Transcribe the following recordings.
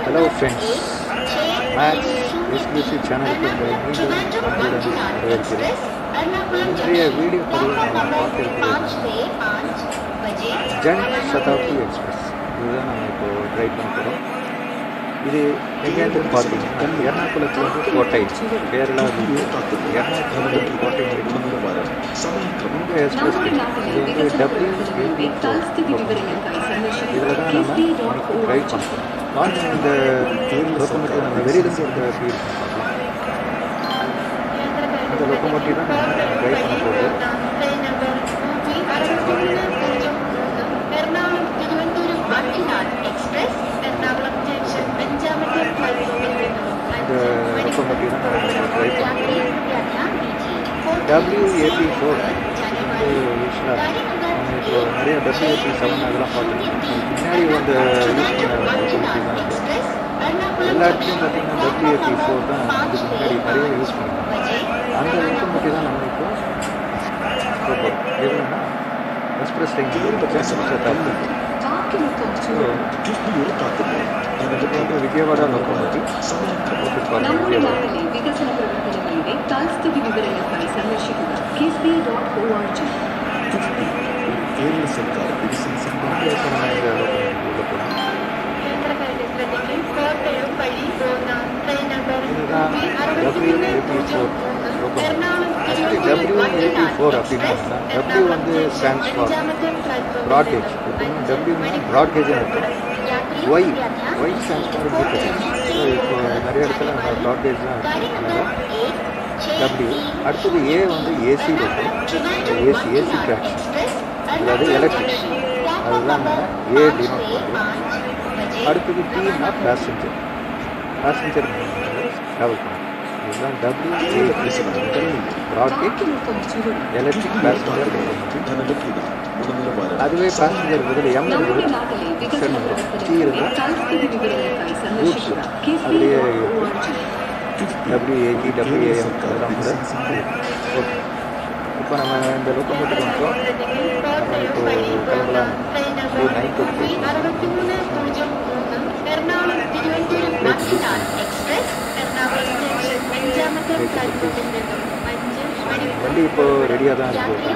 Hello friends maths exclusive சேனலுக்கு உங்களை மீண்டும் அன்புடன் வரவேற்கிறேன் இன்றைய வீடியோ பதிவில் நாம் பார்த்திருக்கிறது ஜன் சதாப்தி எக்ஸ்பிரஸ் இதுதான் நம்ம இப்போ ட்ரை பண்ண போகிறோம் இது எங்கேருந்து பார்த்தீங்கன்னா எர்ணாகுளத்துலேருந்து கோட்டை கேரளா எர்ணாகுளத்துலேருந்து கோட்டை வரைக்கும் இந்த எக்ஸ்பிரஸ் இது வந்து டபிள்யூ இதில் தான் நம்ம இன்னைக்கு ட்ரை பண்ணுறோம் வாங்க இந்த லொக்கோமோட்டிவ் நம்ம வெளியிலேருந்து இருக்கிற ஃபீல் பார்க்கலாம் இந்த லொக்கோமோட்டிவ் தான் நம்ம ட்ரை பண்ண போகிறோம் இந்த லொக்கோமோட்டிவ் தான் நம்ம ட்ரை பண்ணுறோம் டபிள்யூஏபி ஃபோர் வந்து யூஸ்வலாக நம்ம இப்போ நிறைய டபிள்யூஏபி செவன் அதெல்லாம் பார்த்துருக்கோம் முன்னாடி வந்து யூஸ் பண்ண லொக்கோமோட்டிவ் தான் இது எல்லா இடத்துலையும் பார்த்தீங்கன்னா டபிள்யூஏபி ஃபோர் தான் இதுக்கு முன்னாடி நிறைய யூஸ் பண்ணிருக்காங்க அந்த லொக்கோமோட்டிவ் தான் நம்ம இப்போ போகிறோம் எதுனா எக்ஸ்பிரஸ் ட்ரெயின் இப்போ பேசுகிற தப்பு ಇದು ವಿಜಯವಾಡ ಲೋಕೋಮೋಟಿವ್ നമ്മുടെ നാട്ടിലെ വികസന പ്രവർത്തനങ്ങളുടെ തൽസ്ഥിതി വിവരങ്ങൾക്കായി സന്ദർശിക്കുക KIIFB dot O R G Kerala ಸರ್ಕಾರ ಬಿಡಿಸಿ இதுதான் WAP four actually WAP four அப்படின்னா டபிள்யூ வந்து ஸ்டாண்ட்ஸ் ஃபார் ப்ராட்கேஜ் எப்படின்னா டபிள்யூனா ப்ராட்கேஜ் இருக்கும் Y Y stands for duplicate so இப்போ நிறைய இடத்துல நம்ம ப்ராட்கேஜ் தான் இருக்கும் டபிள்யூ அடுத்தது ஏ வந்து ஏசி இருக்கும் ஏசி ஏசி ட்ராக்ஷன் அதாவது எலக்ட்ரிக் அதுதான் நம்ம ஏ டினோட் பண்ணுறோம் அடுத்தது டீனா பேசஞ்சர் பேசஞ்சர் ட்ராவல் பண்ணுறோம் இதுதான் W A broad gauge electric passenger அதுவே பேசஞ்சர் பதில் எம் നമ്മുടെ இருக்குது നാട്ടിലെ വികസന ടി പ്രവർത്തനങ്ങളുടെ இருந்தால் തൽസ്ഥിതി വിവരങ്ങൾക്കായി സന്ദർശിക്കുക കിസ്ബി അതിലെ dot O R G WAD WAM அதெல்லாம் கூட ஓகே இப்போ நம்ம இந்த லொக்கோமோட்டிவ் வந்துட்டோம் நம்ம இப்போ கிளம்பலாம் ஒரு நைன் டுவெண்ட்டி வண்டி இப்போ ரெடியாக தான் இருக்கு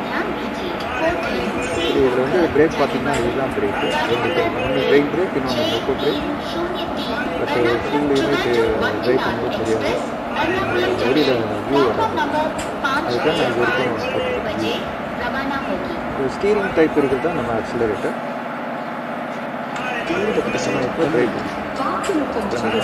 இது இதில் வந்து பிரேக் பார்த்தீங்கன்னா இதுதான் பிரேக்கு ரெண்டு டைம் ஒன்று ட்ரெயின் பிரேக் இன்னொன்று loco brake but full unit drive பண்ணும்போது தெரியாது வெளியில் வியூ வராது அதுதான் நான் இது வரைக்கும் போட்டுருக்கேன் ஸ்டீரிங் டைப் இருக்கிறது தான் நம்ம அக்சிலரேட்டர் இப்போ ட்ரை பண்ணுவோம் വാക്കുനൊപ്പം ചുവടും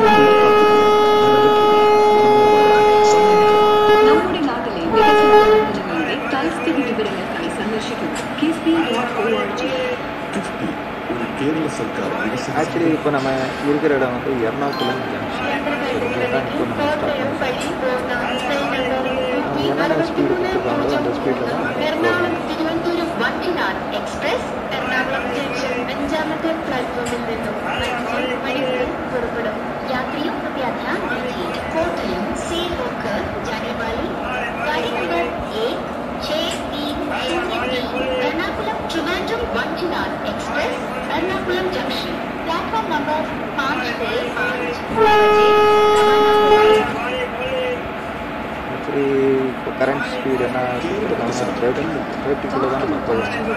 നമ്മുടെ നാട്ടിലെ വികസന പ്രവർത്തനങ്ങളുടെ തൽസ്ഥിതി വിവരങ്ങൾക്കായി സന്ദർശിക്കുക KIIFB dot O R G Kerala ಸರ್ಕಾರ ಬಿಡಿಸಿ ஆக்சுவலி இப்போ நம்ம இருக்கிற இடம் வந்து எர்ணாகுளம் ஜங்ஷன் இங்கே தான் இப்போ நம்ம ஸ்டார்ட் பண்ணுறோம் அவங்க என்னென்ன ஸ்பீடு கொடுத்துருக்காங்களோ அந்த ஸ்பீடில் தான் போகணும் എക്സ്പ്രസ് എറണാകുളം ജംഗ്ഷൻ അഞ്ചാമത്തെ പ്ലാറ്റ്ഫോമിൽ നിന്നും അഞ്ച് മണിക്കൂർ പുറപ്പെടും यात्रियों कृपया ध्यान दीजिए कोटलम से होकर जाने वाली गाड़ी नंबर एक छः तीन शून्य तीन Ernakulam Trivandrum Vanchinad express Ernakulam junction platform number पाँच से पाँच बजे रवाना होगी ஆக்சுவலி இப்போ கரண்ட் ஸ்பீடு என்ன கொடுத்துருக்காங்க தேர்ட்டி தேர்ட்டிக்குள்ளே தான் நம்ம போகணும்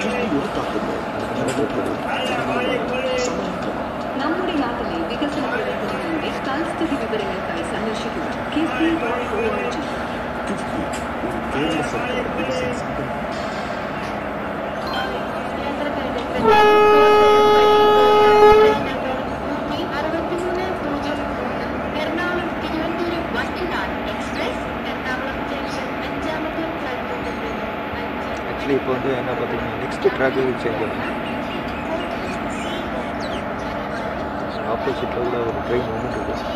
നമ്മുടെ നാട്ടിലെ വികസന പ്രവർത്തനങ്ങളുടെ തൽസ്ഥിതി വിവരങ്ങൾക്കായി സന്ദർശിക്കുക KIIFB dot O R G Kerala ಸರ್ಕಾರ ಬಿಡಿಸಿ ஆக்சுவலி இப்போ வந்து என்ன பார்த்தீங்கன்னா நெக்ஸ்ட் ட்ராக்கு சேஞ்ச் ஆகும் ஆப்போசிட்டில் உள்ள ஒரு ட்ரெயின் ஒன்று இருக்கு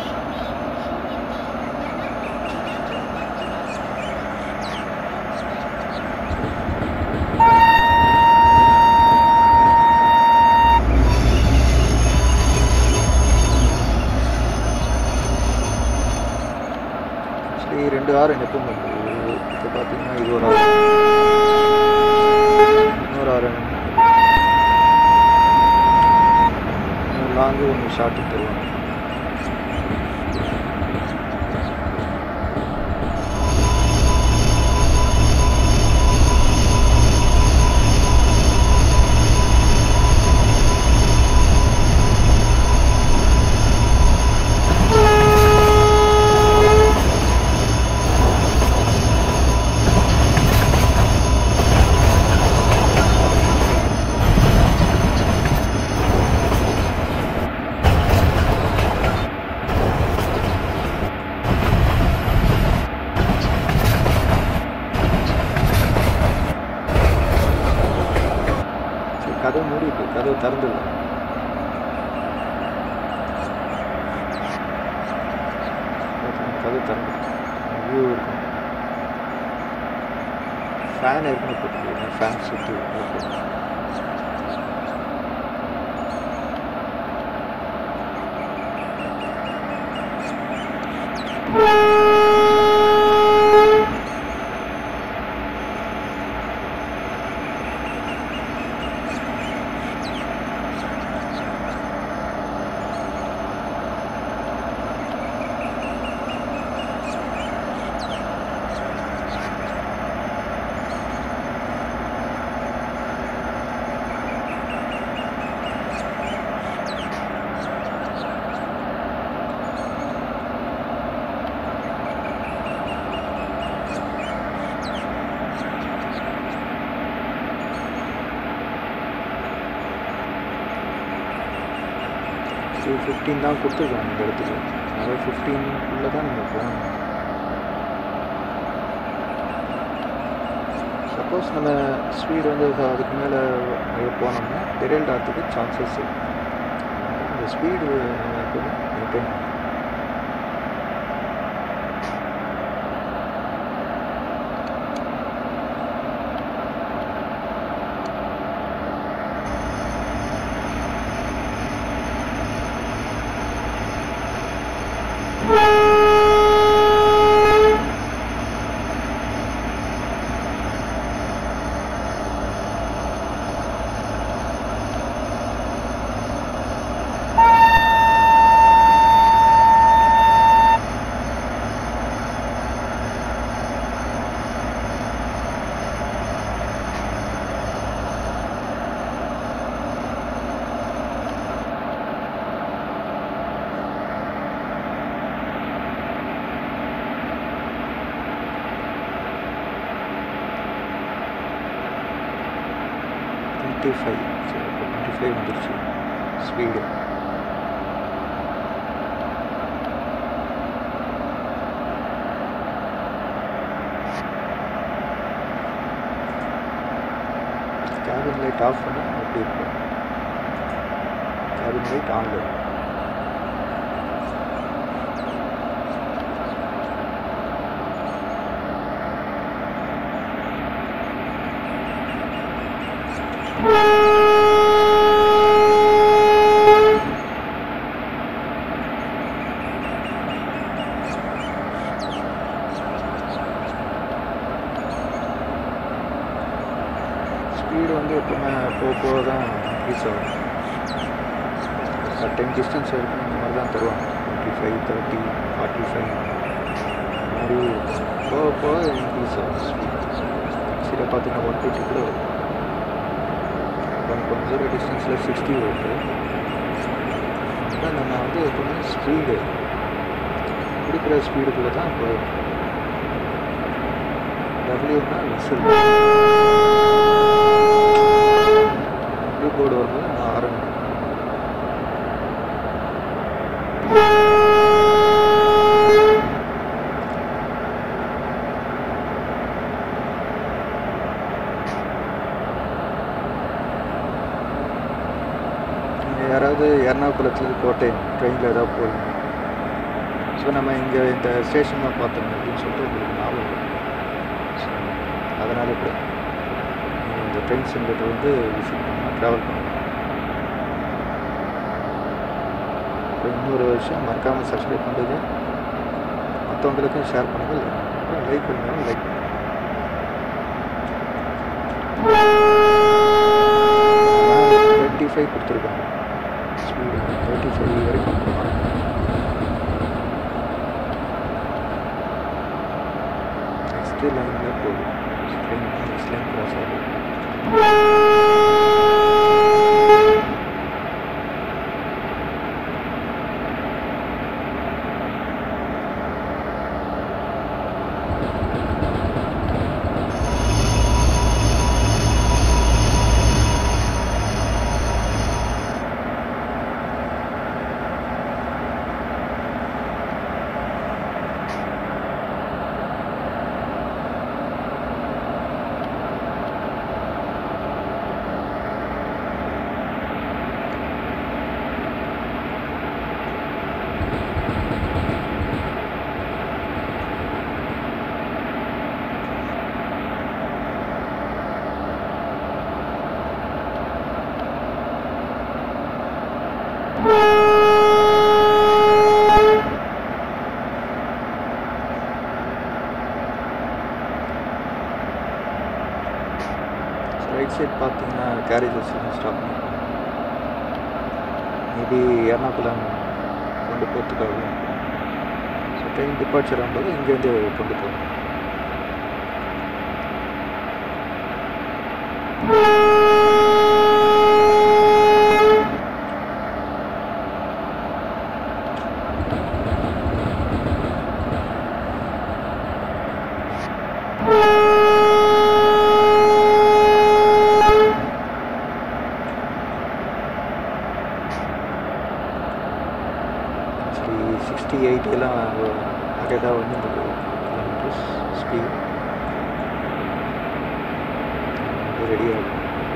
ஆக்சுவலி ரெண்டு ஆறு எப்போ பண்ணுது இப்போ பார்த்தீங்கன்னா இது ஒரு ஆறு இன்னொரு ஆறு லாங்கு கொஞ்சம் ஷார்ட்டு தருவாங்க சரி கதவு மூடிட்டு கதவு திறந்துடல கதவு திறந்து வியூ இருக்கும் ஃபேன் இருக்குன்னு போட்டுருக்கீங்க ஃபேன் சுற்றி ஓகே ஸோ ஃபிஃப்டீன் தான் கொடுத்துருக்காங்க இந்த இடத்துக்கு அதாவது ஃபிஃப்டீனுக்குள்ளே தான் நம்ம போகணும் சப்போஸ் நம்ம ஸ்பீடு வந்து அது- அதுக்கு மேலே போனோம்னா டெரைல்ட் ஆகிறதுக்கு சான்சஸ் இருக்கு அந்த ஸ்பீடு நம்ம எப்பவுமே மெயின்டைன் டுவெண்ட்டி ஃபைவ் சரி இப்போ டுவெண்ட்டி ஃபைவ் வந்துருச்சு ஸ்பீடு கேபின் லைட் ஆஃப் பண்ணி எப்படி இருக்கும் கேபின் லைட் ஆன்ல ஸ்பீடு வந்து எப்பவுமே போக போக தான் இன்க்ரீஸ் ஆகும் சர்டன் டிஸ்டன்ஸ் வரைக்கும் இந்த மாதிரி தான் தருவாங்க twenty five thirty forty five இந்த மாதிரி போக போக இன்க்ரீஸ் ஆகும் ஸ்பீட் சில பார்த்தீங்கன்னா ஒன் டுவெண்ட்டி கூட வரும் ஒன் பாயிண்ட் ஜீரோ டிஸ்டன்ஸில் சிக்ஸ்டி வருது ஆனால் நம்ம வந்து எப்பவுமே ஸ்பீடு கொடுக்குற ஸ்பீடுக்குள்ளே தான் போயிடும் டபிள்யூனா விசில் ப்ளூ போர்டு வரும்போது நம்ம ஆரம்பி நீங்கள் யாராவது எர்ணாகுளத்துலேருந்து கோட்டை ட்ரெயினில் ஏதாவது போவீங்க ஸோ நம்ம இங்கே இந்த ஸ்டேஷனில் பார்த்தோம் அப்படின்னு சொல்லிட்டு உங்களுக்கு ஞாபகம் வரும். ஸோ அதனால் கூட நீங்கள் இந்த ட்ரெயின் சென்டர் வந்து விசிட் பண்ணலாம் ட்ராவல் பண்ணலாம் அப்புறம் இன்னொரு விஷயம் மறக்காமல் சப்ஸ்கிரைப் பண்ணுறது மற்றவங்களுக்கும் ஷேர் பண்ணுங்கள் அப்புறம் லைக் பண்ணுங்கள் லைக் பண்ணுங்கள் டுவெண்ட்டி ஃபைவ் கொடுத்துருக்காங்க ஸ்பீடு தேர்ட்டி ஃபைவ் வரைக்கும் போகலாம் நெக்ஸ்ட்டு லைனில் போகும் ட்ரெயின் நெக்ஸ்ட் லைன் கிராஸ் ஆகும் ரைட் சைட் பார்த்தீங்கன்னா கேரேஜஸ் ஸ்டாப் பண்ணிருக்காங்க மேபி எர்ணாகுளம் கொண்டு போகிறதுக்காக ஸோ ட்ரெயின் டிபார்ச்சர் ஆகும்போது இங்கேருந்து கொண்டு போகணும் ஆக்சுவலி சிக்ஸ்டி எயிட்டெல்லாம் அகேடாக வந்து இந்த கிலோமீட்டர்ஸ் ஸ்பீட் ரெடி ஆகும்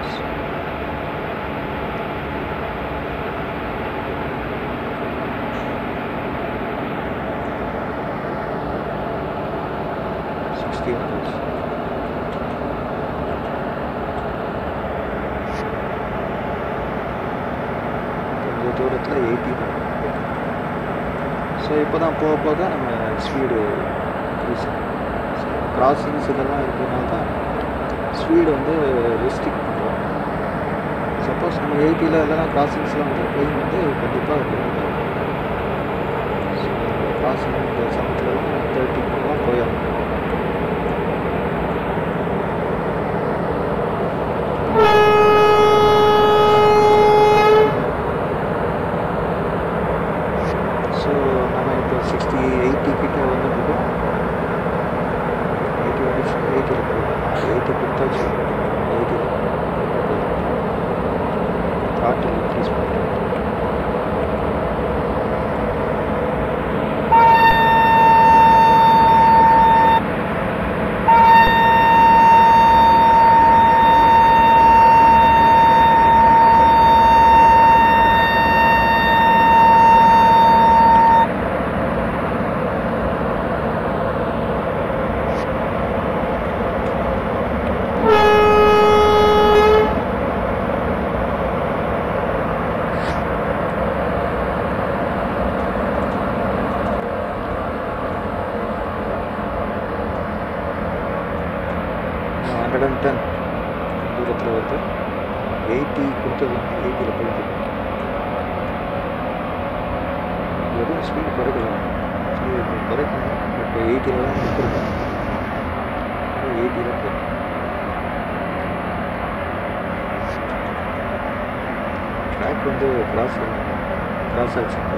சிக்ஸ்டி வந்துச்சு கொஞ்சம் தூரத்தில் எயிட்டி தான் ஸோ இப்போ தான் போக போக நம்ம ஸ்பீடு இன்க்ரீஸ் கிராசிங்ஸ் இதெல்லாம் இருக்கிறனால தான் ஸ்பீடு வந்து ரெஸ்ட்ரிக்ட் பண்ணுறோம் சப்போஸ் நம்ம எயிட்டியில் இதெல்லாம் கிராசிங்ஸ்லாம் வந்து ட்ரெயின் வந்து கண்டிப்பாக கிராசிங் இந்த சமயத்துலலாம் தேர்ட்டி தான் போயாகும் ஸோ நம்ம இப்போ சிக்ஸ்டி எயிட்டி கிட்ட வந்துட்டுருக்கோம் எயிட்டி வந்துச்சு எயிட்டியில் போயிடும் எயிட்டி கொடுத்தாச்சு எயிட்டியில் காட்டில் இன்க்ரீஸ் பண்ணுறோம் ஹண்ட்ரட் அண்ட் டென் தூரத்தில் வருது எயிட்டி கொடுத்தது வந்து எயிட்டியில் போயிட்டு எதுவும் ஸ்பீட் குறைக்கல ஸ்பீட் குறைக்கணும் இப்போ எயிட்டியில் தான் கொடுத்துருக்கோம் எயிட்டியில் போய் ட்ராக் வந்து கிராஸ் கிராஸ் ஆச்சு இப்போ.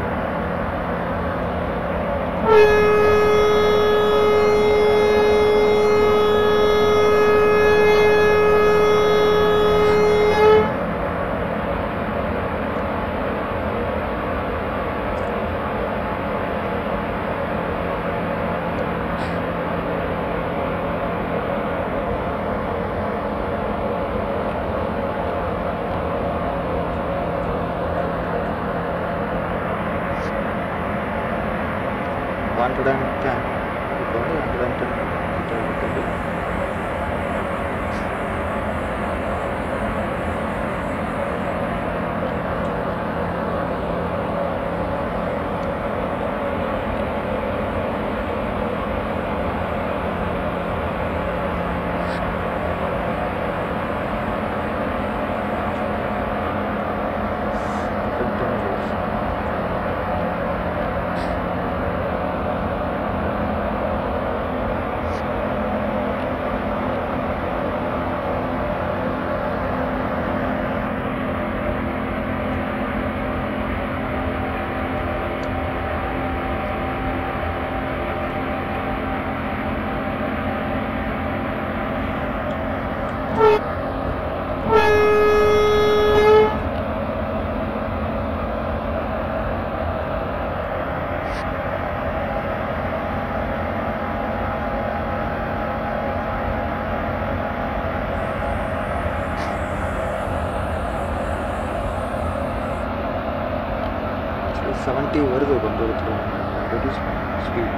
ஹண்ட்ரட் அண்ட் டென் இப்போ வந்து ஹண்ட்ரட் அண்ட் டென் கிட்ட இருக்குது ஹண்ட்ரட் செவன்ட்டி வருது கொஞ்ச தூரத்தில் ரெடியூஸ் ஸ்பீட்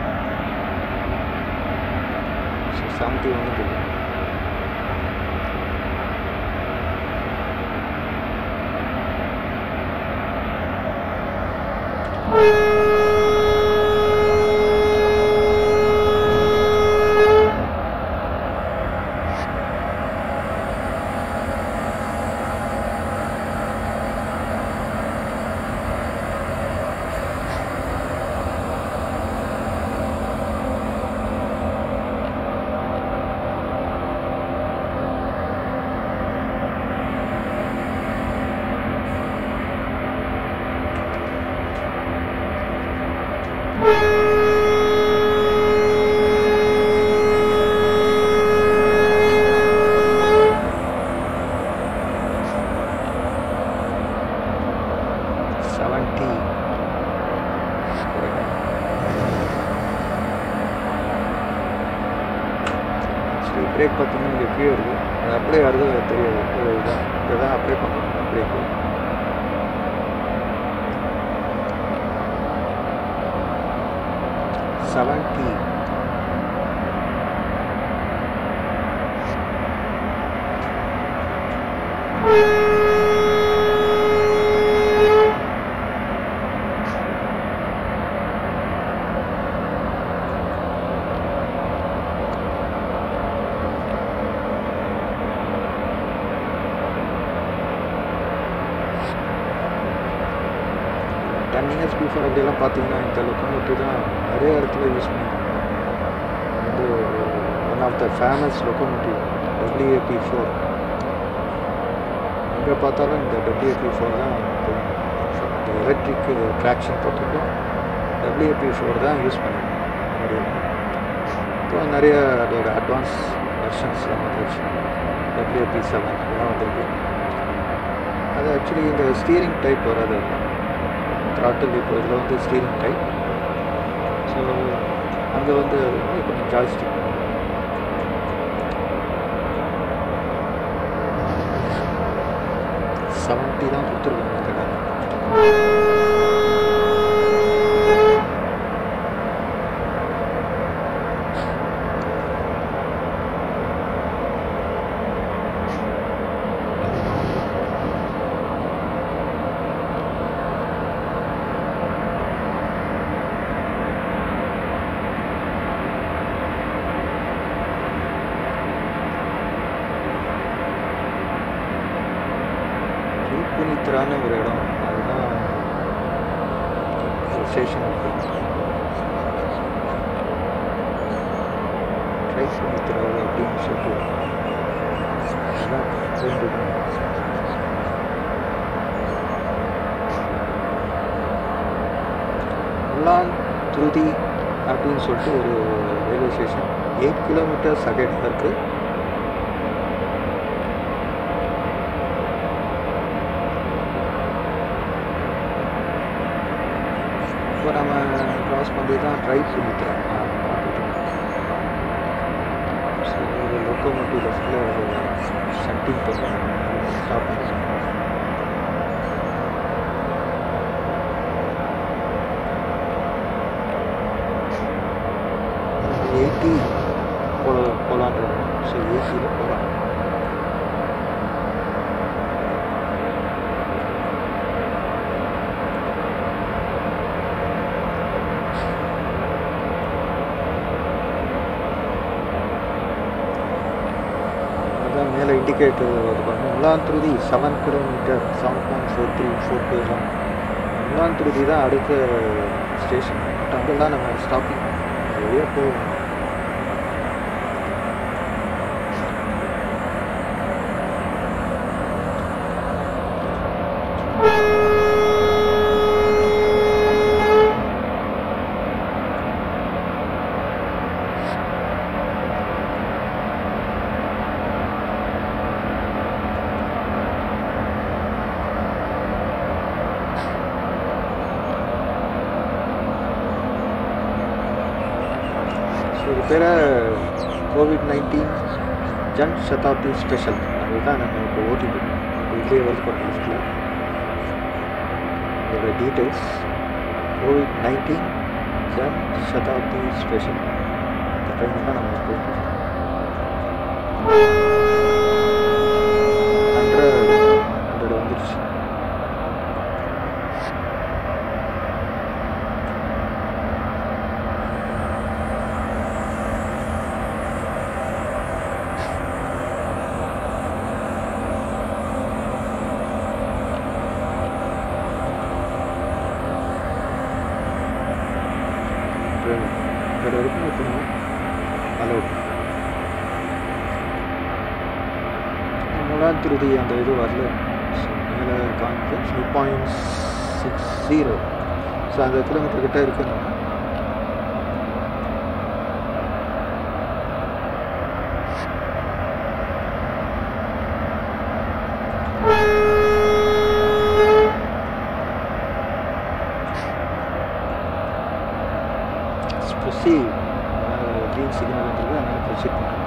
ஸோ செவன்ட்டி வந்துட்டு செவன்ட்டி ஆக்சுவலி பிரேக் பார்த்தீங்கன்னா இங்கே கீழே இருக்குது அது அப்படியே வருது தெரியாது ஒரு இதான் இதை தான் அப்ளை பண்ணுறோம் brake seventy ten years before அப்படியெல்லாம் பார்த்தீங்கன்னா இந்த லொக்கோமோட்டிவ் தான் நிறைய இடத்துல யூஸ் பண்ணுவாங்க வந்து one of the famous locomotive WAP four எங்கே பார்த்தாலும் இந்த டபிள்யூஏபி ஃபோர் தான் இந்த எலக்ட்ரிக் ட்ராக்ஷன் போட்டிருக்கோம் டபிள்யூஏபி ஃபோர் தான் யூஸ் பண்ணுவோம் முன்னாடி இப்போ நிறைய அதோட அட்வான்ஸ் வெர்ஷன்ஸ்லாம் வந்துருச்சு டபிள்யூஏபி செவன் இதெல்லாம் வந்திருக்கு அது ஆக்சுவலி இந்த ஸ்டீரிங் டைப் வராது த்ராட்டில் இப்போ இதில் வந்து ஸ்டீரிங் டைப் ஸோ அங்கே வந்து அது வந்து கொஞ்சம் ஜாய்ஸ்டிக் செவன்ட்டி தான் கொடுத்துருக்காங்க இந்த கார் புனித்ரான்னு ஒரு இடம் அதுதான் ஸ்டேஷன் இருக்கு ட்ரை புனித்ரா அப்படின்னு சொல்லிட்டு அதான் train இருக்கு. உலான் துருதி அப்படின்னு சொல்லிட்டு ஒரு railway station eight kilometres ahead இருக்குது இப்போ நம்ம க்ராஸ் பண்ணி தான் ட்ரை பண்ணிக்கிறோம் ஸோ ஒரு லொக்கோமோட்டிவ் லெஃப்டில் ஒரு சென்டிங் பண்ணுறோம் ஸ்டாப் பண்ணுறோம் எயிட்டி போல போகலான்றது ஸோ எயிட்டியில் போகலாம் அதான் மேலே இண்டிகேட் இது பண்ணணும் Mulanthuruthy seven kilometre seven point four three four டூலாம் முலாந்துருதி தான் அடுத்த ஸ்டேஷன் பட் அங்கெல்லாம் நம்ம ஸ்டாப்பிங் நிறைய போகும் ஸோ இது பேர் covid nineteen Jan Shatabdi special அதுதான் நம்ம இப்போ ஓட்டிட்டு இருக்கோம் இதுலேயே வருது பாருங்க லிஸ்ட்டில் இதோட details covid nineteen Jan Shatabdi special இந்த ட்ரெயினில் தான் நம்ம போயிட்டு ஹண்ட்ரட் ஹண்ட்ரட் வந்துருச்சு ட்ரெயின் ஹண்ட்ரட் வரைக்கும் இருக்கணும் அலோட் மூணாம் திருதி அந்த இது வரல மேலே காமிக்க five point six zero so அந்த கிலோமீட்டர் கிட்ட இருக்கு நம்ம ப்ரொசீட் க்ரீன் சிக்னல் வந்துருக்கு அதனால் ப்ரொசீட் பண்ணுறோம்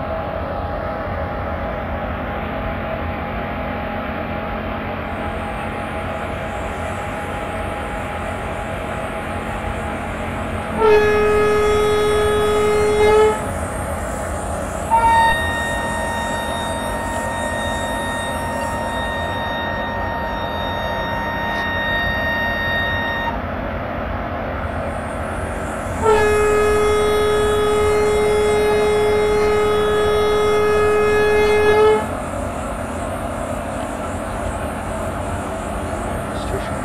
ஸ்டேஷன்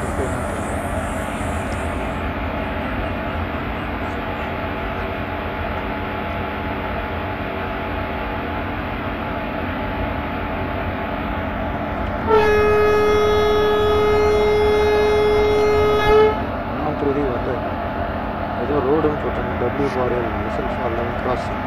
நான் திருதி வரல ஏதோ ரோடுன்னு போட்டாங்க டபிள்யூ பாரியல் ரிசல்ட் ஃபார் லெவல் கிராசிங்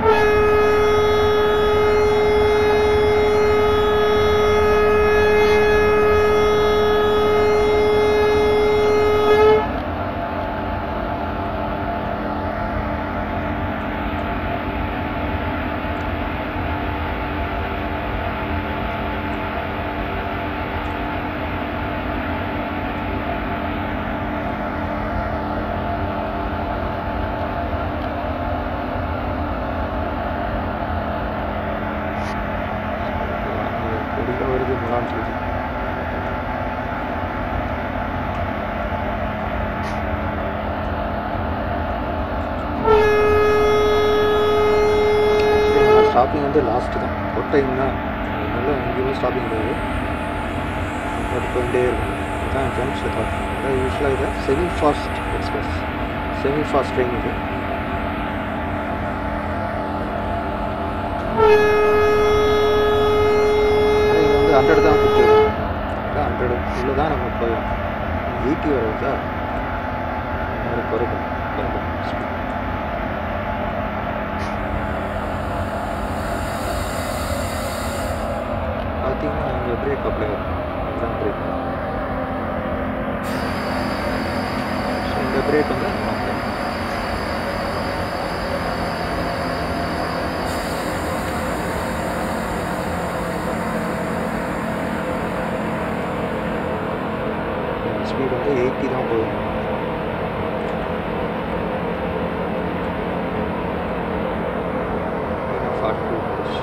கொடியில் வருது முலாம் திருதி ஸ்டாப்பிங் வந்து லாஸ்ட்டு தான் ஒரு டைம் தான் அதனால எங்கேயுமே ஸ்டாப்பிங் கிடையாது பட் போயிட்டே இருக்கும் இதுதான் ஜன் சதாப்தி அதாவது யூஸ்வலாக இதை semi fast express semi fast train இது இங்கே வந்து ஹண்ட்ரட் தான் கொடுத்துருக்கோம் ஹண்ட்ரட் உள்ள தான் நம்ம போயிடும் எயிட்டி வருதா அது குறைக்கும் குறைக்கும் ஸ்பீட் பார்த்தீங்கன்னா இங்கே பிரேக் அப்ளை ஆகும் இதுதான் பிரேக் ஸோ இந்த பிரேக் வந்து நம்ம apply பண்ணணும். ஸ்பீட் வந்து எயிட்டி தான் போகும் ஃபார்ட்டி டூ போச்சு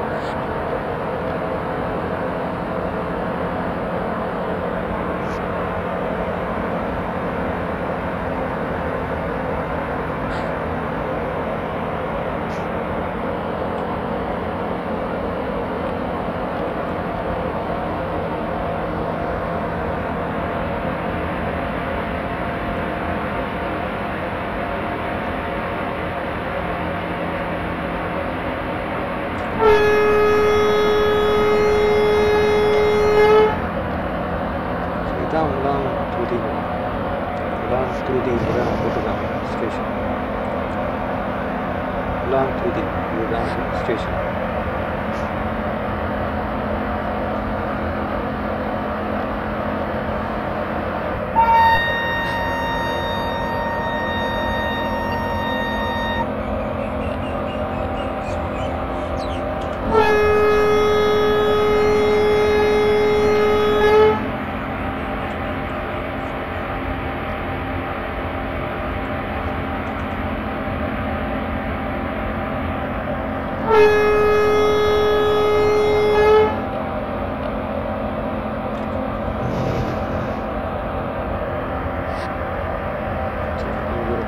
இதுதான் முலாம் துருதி முலாம் துருதி இதுதான் போட்டுருக்காங்க ஸ்டேஷன் முலாம் துருதி இதுதான் ஸ்டேஷன்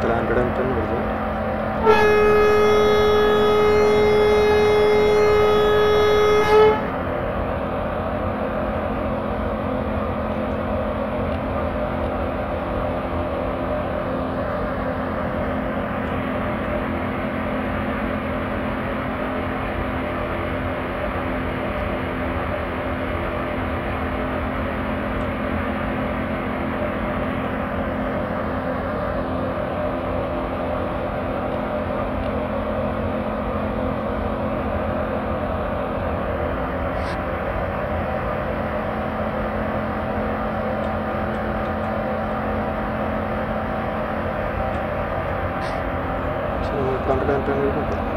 இடத்துல ஹண்ட்ரட் அண்ட் டென் வருது ஸோ நமக்கு ஹண்ட்ரட் அண்ட் டென் வரைக்கும் போகலாம்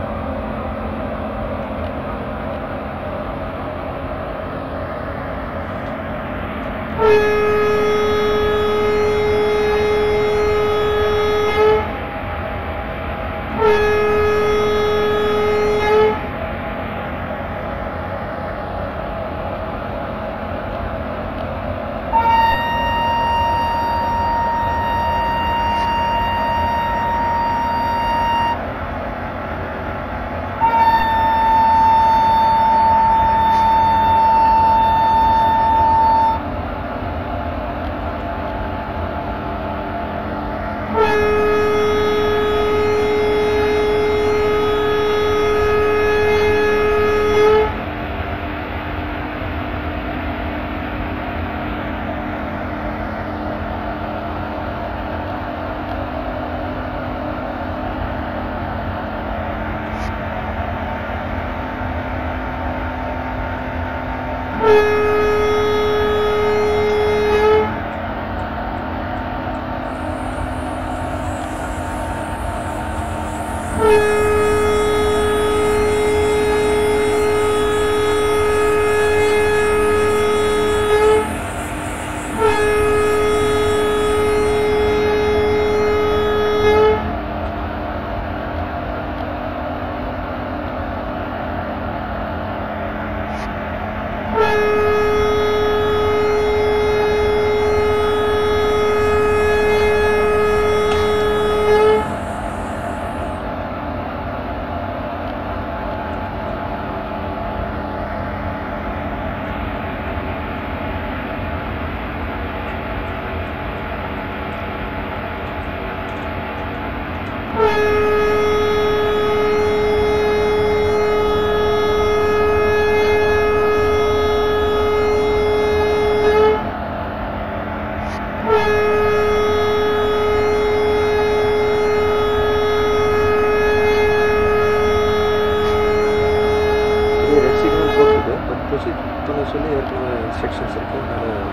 இது ரெட் சிக்னல் போட்டிருக்கு பட் ப்ரொசீட் பண்ண சொல்லி ஏற்கனவே இன்ஸ்ட்ரக்ஷன்ஸ் இருக்குது அதனால்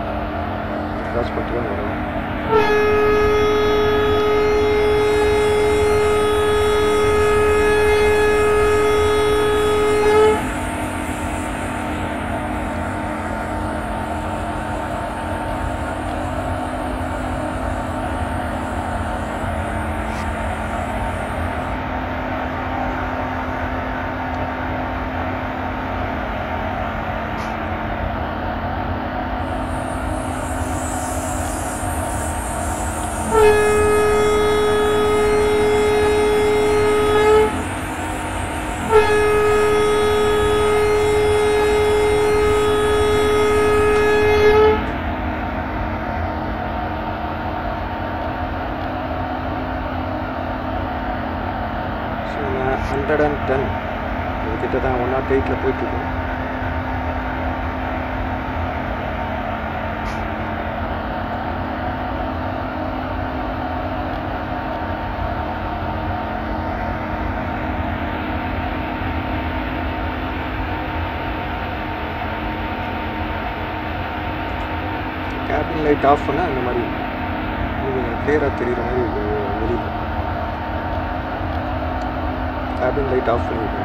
கிராஸ் பண்ணிட்டு தான் வரும் ஸோ நான் ஹண்ட்ரட் அண்ட் டென் இதுக்கிட்ட தான் ஒன் நாட் எயிட்டில் போயிட்டுருக்கோம் கேபின் லைட் ஆஃப் பண்ணால் இந்த மாதிரி கொஞ்சம் கிளியராக தெரியுற மாதிரி இருக்கும் வெளியில் கேபின் லைட் ஆஃப் பண்ணிவிட்டேன்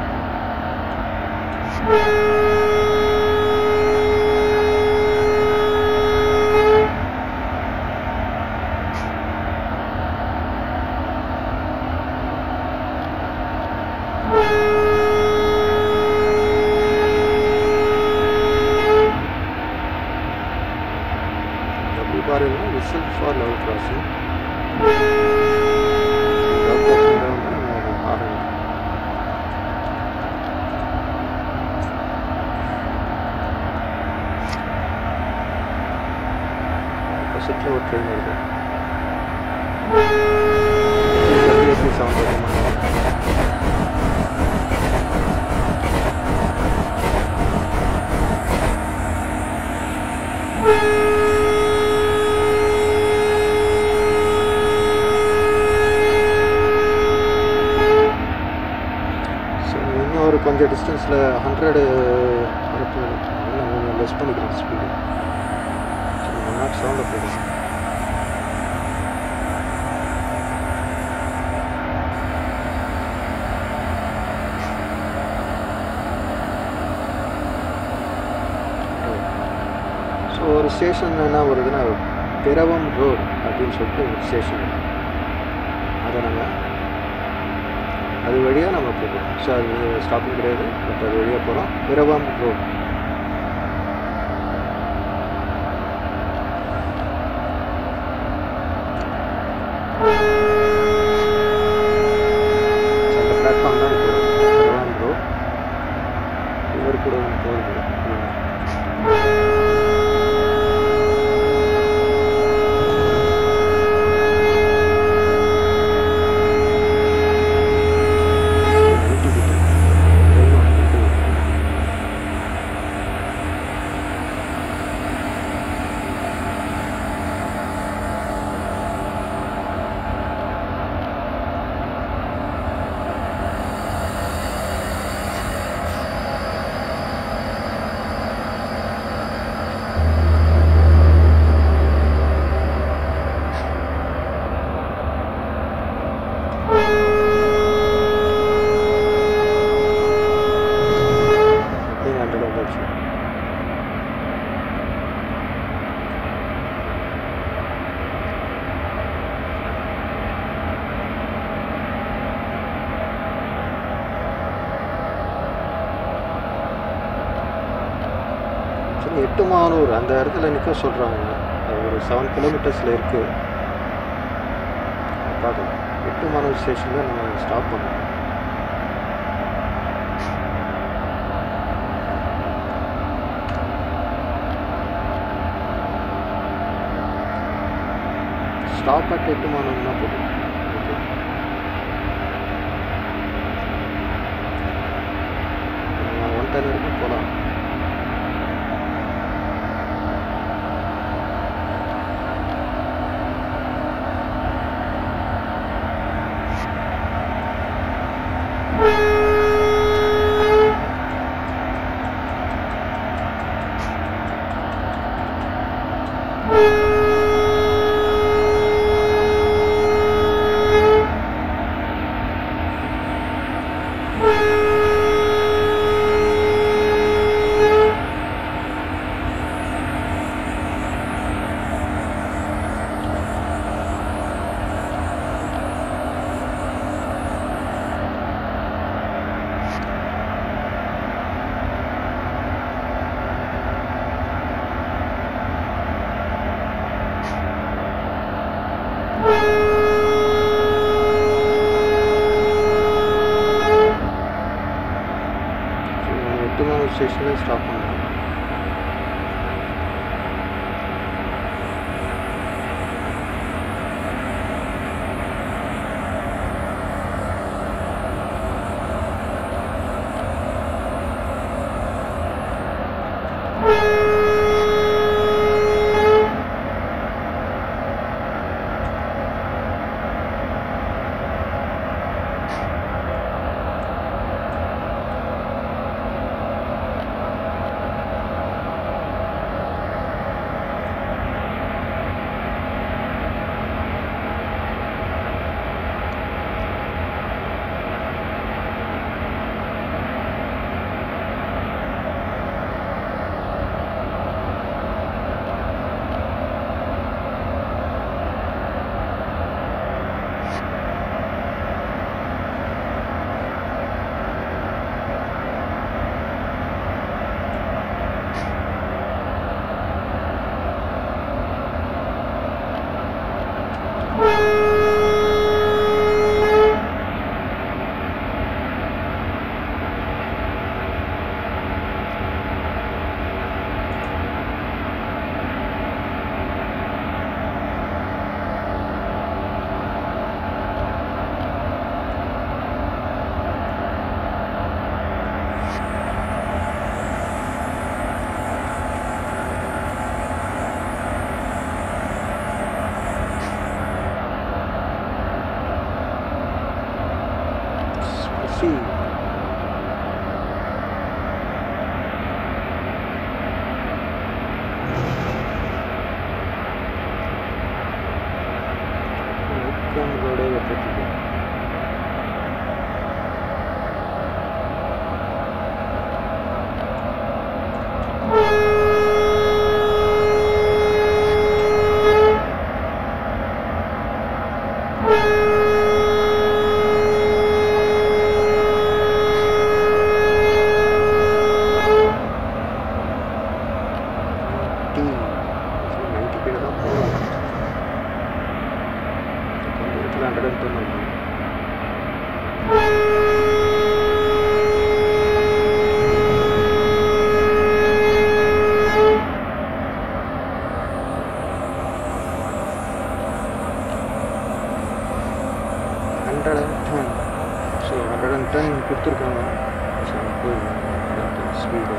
எப்படி பாருங்கன்னா விசில் ஃபார் லெவல் கிராசிங் ஆப்போசிட்டில் ஒரு ட்ரெயின் வருது டபிள்யூபி செவன் தேர்ட்டி ஸோ இன்னும் ஒரு கொஞ்சம் டிஸ்டன்ஸில் ஹண்ட்ரடு வரப்போகுது அதனால் கொஞ்சம் லெஸ் பண்ணிக்கிறேன் ஸ்பீடு ஸோ ஒன் நாட் செவனில் போயிடுது ஸோ ஒரு ஸ்டேஷன் என்ன வருதுன்னா பிறவம் ரோடு அப்படின்னு சொல்லிட்டு ஒரு ஸ்டேஷன் இருக்கு அதை நம்ம அது வழியாக நம்ம போகிறோம் ஸோ அது ஸ்டாப்பிங் கிடையாது பட் அது வழியாக போகிறோம் பிரவாம் ரோட் அந்த பிளாட்ஃபார்ம் தான் இப்போ பிரவாம் ரோட் இவர் கூட போகுது Fifteen hundred வந்துருச்சு சரி எட்டு மானூர் அந்த இடத்துல நிற்க சொல்கிறாங்க அது ஒரு செவன் கிலோமீட்டர்ஸில் இருக்குது பார்க்கலாம் எட்டு மானூர் ஸ்டேஷனில் நம்ம ஸ்டாப் பண்ணணும் ஸ்டாப் அட் எட்டு மானூர்னா போதும் ஓகே நம்ம ஒன் டென் வரைக்கும் போகலாம் சரி, நம்ம எட்டு மானூர் ஸ்டேஷனில் ஸ்டாப் பண்ணுறோம் சிக்கன் ரோடே வெட்டுறதுக்கு நைன்டி கீழே தான் போகிறோம் கொஞ்சம் இடத்துல ஹண்ட்ரட் அண்ட் டென் இருக்கும் hundred and ten so hundred and ten கொடுத்துருக்காங்க ஸோ போய் ஸ்பீடு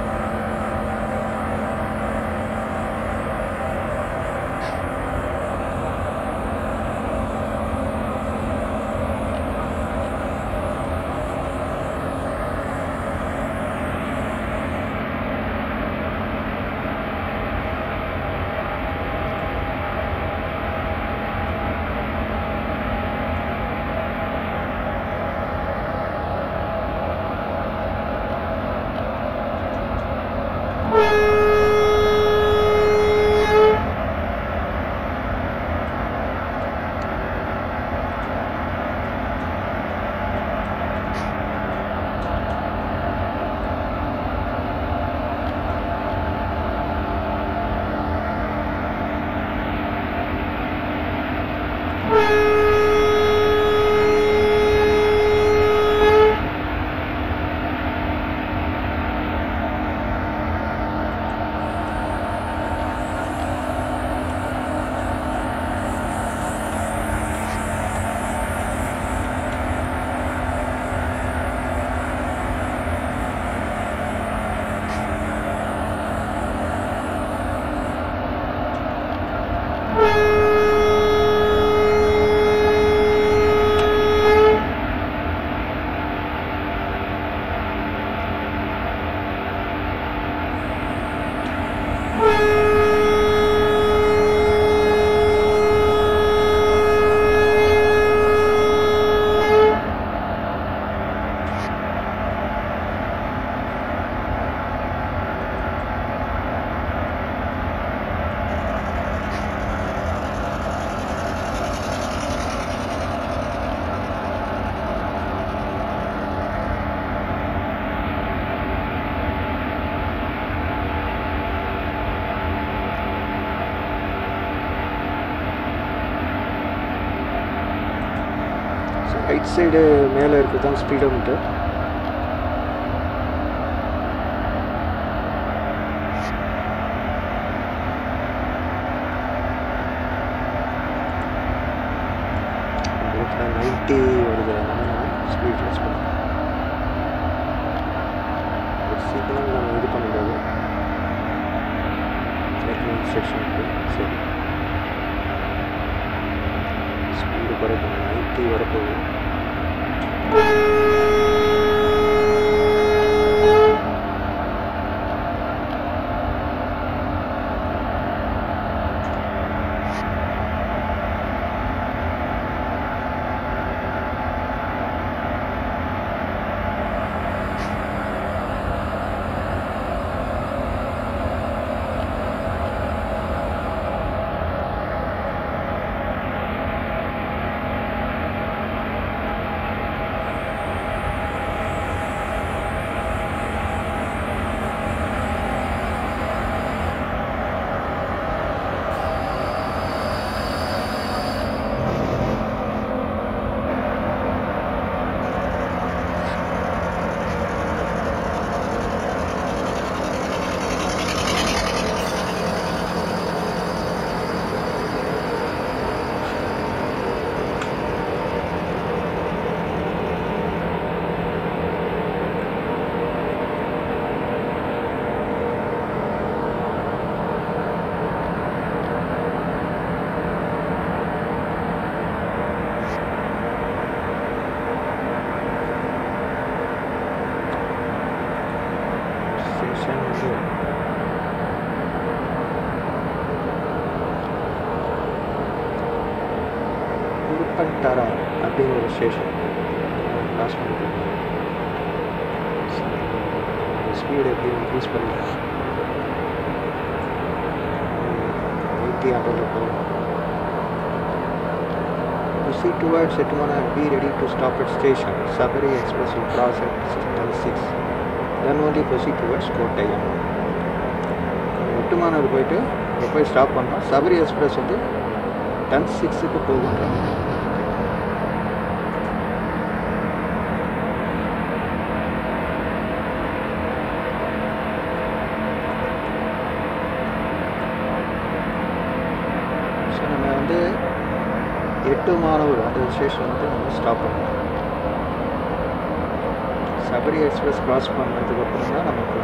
ரைட் சைடு மேலே இருக்குது தான் ஸ்பீடோமீட்டர் நைன்ட்டி வருது அதனால ஸ்பீட் லெஸ் பண்ணுறேன் சீக்கிரம் நம்ம இது பண்ண முடியாது செக்ஷனுக்கு சரி ஸ்பீடு குறைக்கணும் நைன்ட்டி வரப்போகுது அல்கல்டாரா அப்படிங்கிற ஒரு ஸ்டேஷன் கிராஸ் பண்ணிட்டு ஸ்பீடு எப்படி இன்க்ரீஸ் பண்ணிக்கலாம் எயிட்டி ஹண்ட்ரடில் போகலாம் Proceed towards Etumana and be ready to stop at station. Sabari Express will cross at 6. Then only proceed towards Kottayam. எட்டுமானூர் போயிட்டு அங்கே போய் ஸ்டாப் பண்ணோம் சபரி எக்ஸ்பிரஸ் வந்து டென் சிக்ஸுக்கு போகுன்றாங்க ஸோ நம்ம வந்து எட்டு மாணவர் அந்த ஸ்டேஷன் வந்து நம்ம ஸ்டாப் பண்ணோம் சபரி எக்ஸ்பிரஸ் கிராஸ் பண்ணதுக்கப்புறம் தான் நமக்கு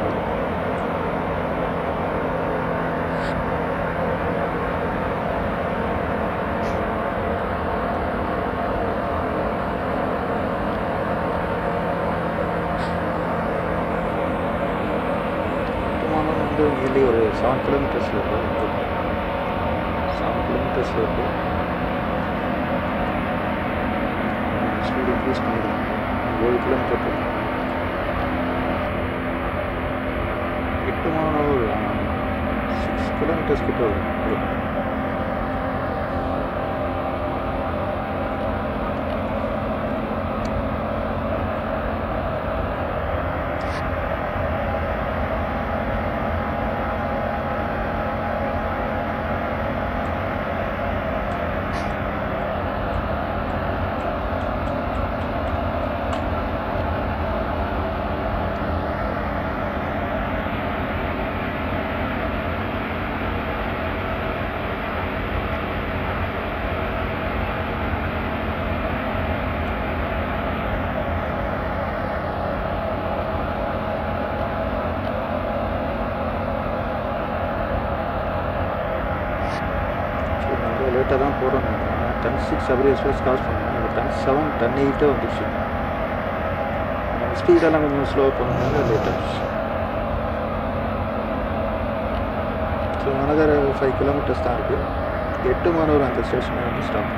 விமானம் வந்து நியர்லி ஒரு செவன் கிலோமீட்டர்ஸில் இருக்கும் செவன் கிலோமீட்டர்ஸில் இருக்கும் ஸ்பீட் இன்க்ரீஸ் பண்ணிடலாம் ஏழு கிலோமீட்டர் போகும் எட்டு மாதம் ஒரு சிக்ஸ் கிலோமீட்டர்ஸ் கிட்ட வரும் ஸோ நம்ம லேட்டாக தான் போகிறோம் நினைக்கிறேன் ten six Sabari express cross பண்ணோம் இப்போ டென் செவன் டென் எயிட்டே வந்துடுச்சு ஸ்பீடெல்லாம் கொஞ்சம் ஸ்லோ பண்ணனால லேட் ஆச்சு ஸோ அனதர் ஃபைவ் கிலோமீட்டர்ஸ் தான் இருக்குது எட்டு மாணவர் அந்த ஸ்டேஷனை வந்து ஸ்டாப்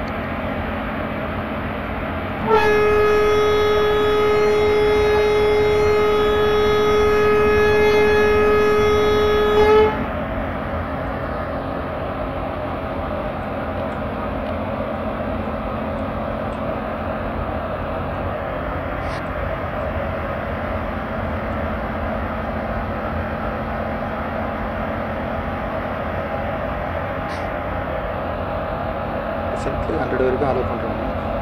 சென்ட்லி ஹண்ட்ரட் வரைக்கும் அலோவ் பண்ணுறாங்க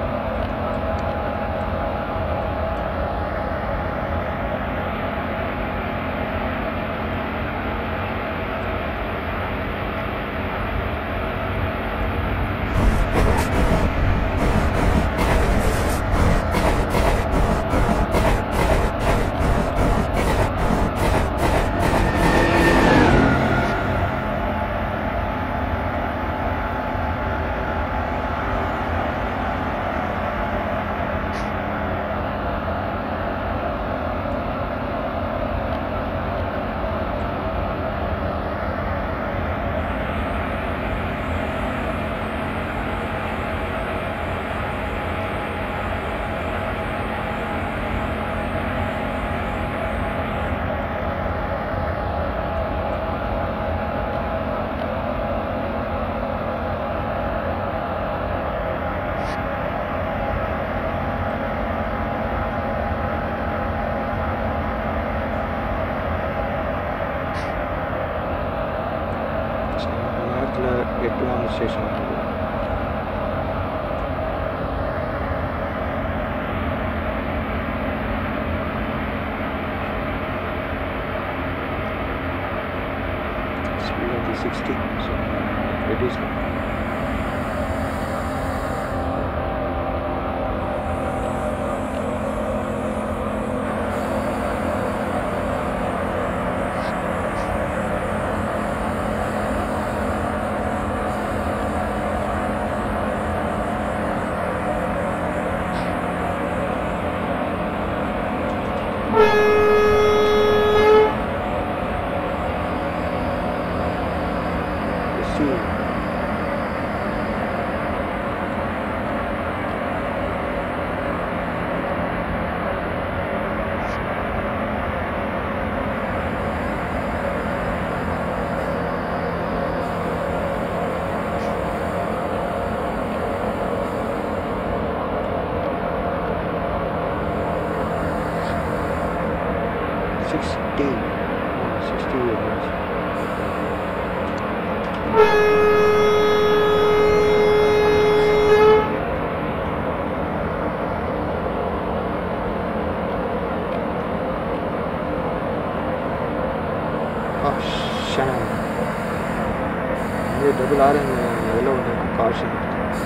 நேரத்தில் எட்டு நாள் ஸ்டேஷன் வந்து ஸ்பீட் வந்து சிக்ஸ்டி ஸோ ரெடியூஸ் see கார் இதில் வந்தீங்கன்னா காஷன்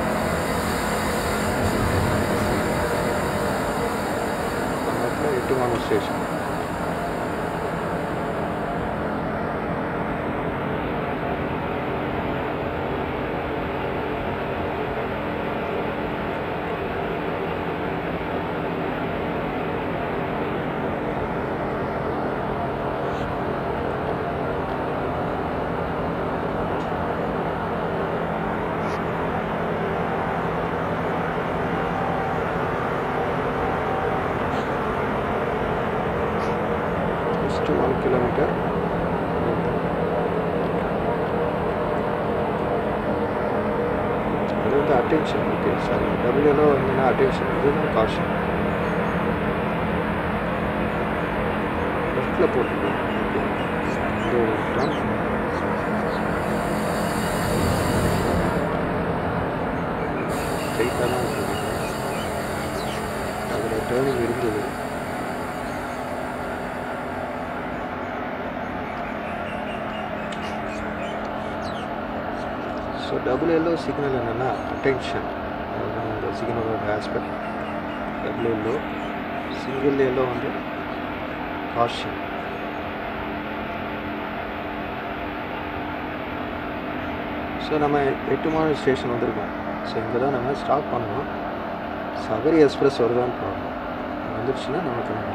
தமிழ்நாட்டில் Ettumanoor station just one kilometre அது வந்து அட்டென்ஷன் ஓகே சாரி டபிள்யூலோ வந்து அட்டென்ஷன் இதுதான் காஷன் லெஃப்டில் போட்டுருக்கோம் ஓகே இந்த டர்ன் ஸ்ட்ரைட்டாக தான் இருக்குது அதில் டேர்னிங் இருந்தது ஸோ டபுள் எல்லோ சிக்னல் என்னென்னா அட்டென்ஷன் அதுதான் இந்த சிக்னலோட aspect double yellow single yellow வந்து காஷன் ஸோ நம்ம எட்டுமான ஸ்டேஷன் வந்திருக்கோம் ஸோ இங்கே தான் நம்ம ஸ்டாப் பண்ணோம் சபரி எக்ஸ்பிரஸ் வருதான்னு பார்க்கணும் வந்துடுச்சுன்னா நமக்கு நம்ம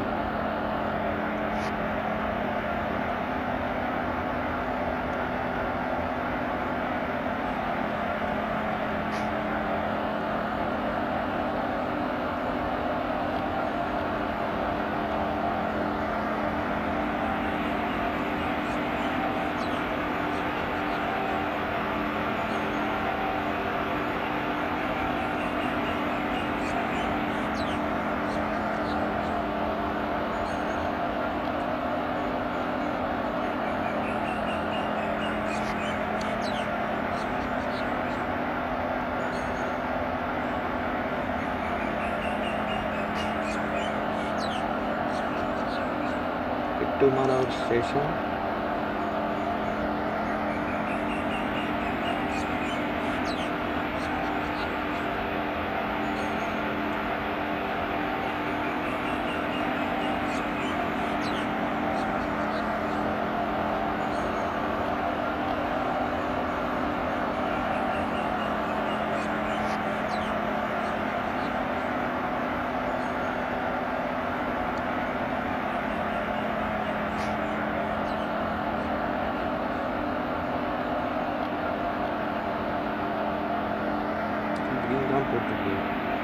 எட்டு மாநகர் ஸ்டேஷன் க்ரீன் தான் போட்டிருக்கு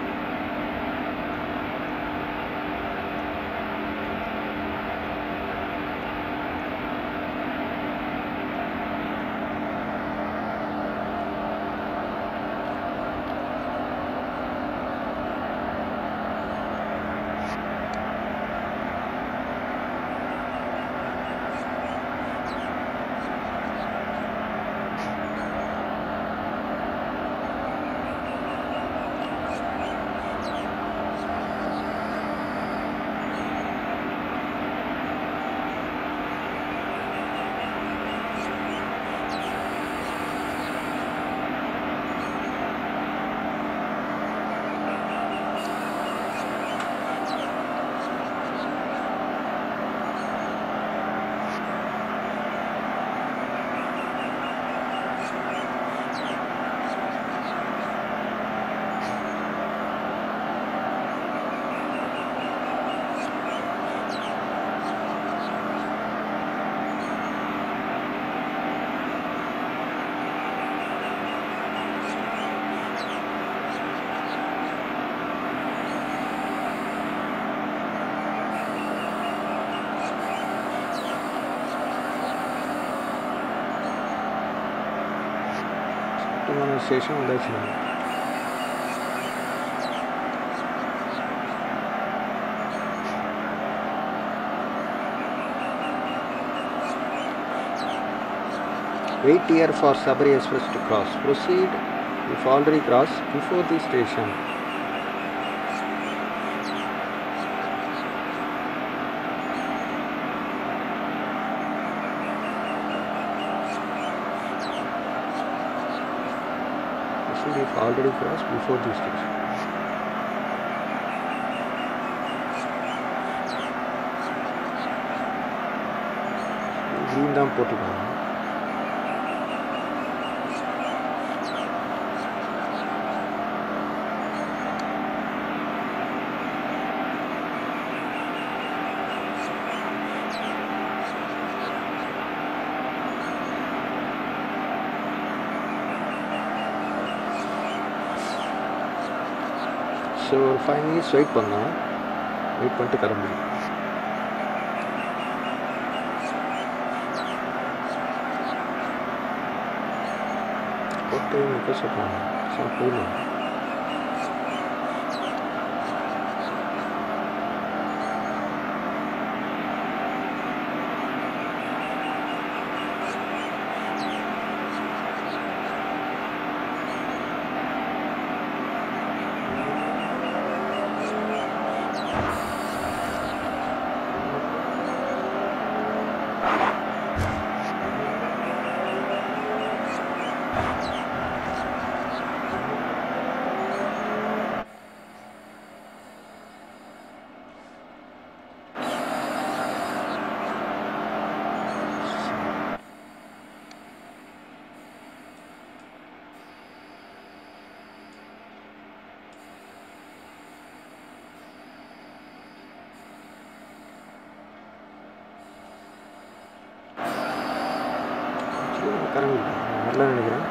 எட்டு மாநகர் ஸ்டேஷன் வந்தாச்சு நம்ம Wait here for Sabari Express to cross. Proceed if already crossed before the station. Actually, we've already crossed before this station. green தான் போட்டிருக்காங்க ஸோ ஒரு ஃபைவ் மினிட்ஸ் வெயிட் பண்ணலாம் வெயிட் பண்ணிட்டு கிளம்பி கோட்டை நிற்க சொல்கிறாங்க ஸோ போயிடலாம் கிளம்பி நல்லா நினைக்கிறேன்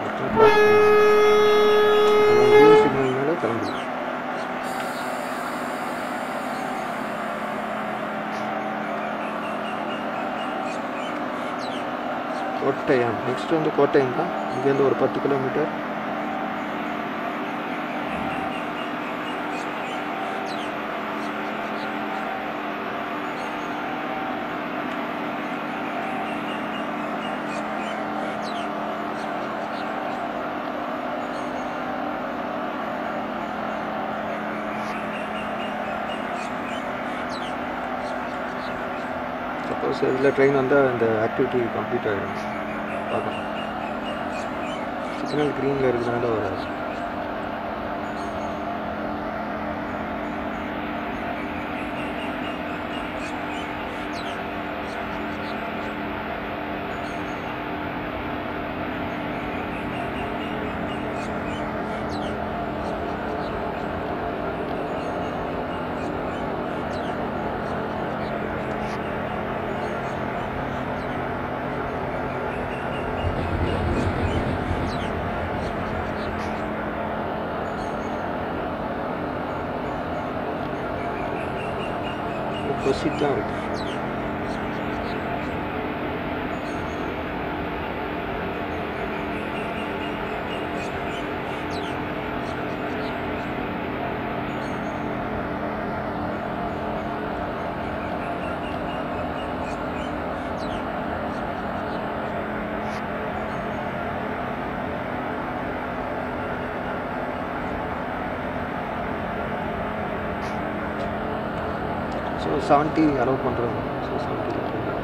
க்ரீன் சிக்னல் மேலே கிளம்பி கோட்டயம் நெக்ஸ்ட் வந்து கோட்டயம் தான் இங்கேருந்து ஒரு பத்து கிலோமீட்டர் சப்போஸ் இதில் ட்ரெயின் வந்தால் இந்த ஆக்டிவிட்டி கம்ப்ளீட் ஆகிடும் பார்க்கலாம் சிக்னல் க்ரீனில் இருக்கிறனால வராது ப்ரொசீட் தான் இருக்கு ஸோ செவன்ட்டி அலோவ் பண்ணுறாங்க ஸோ செவன்ட்டியில்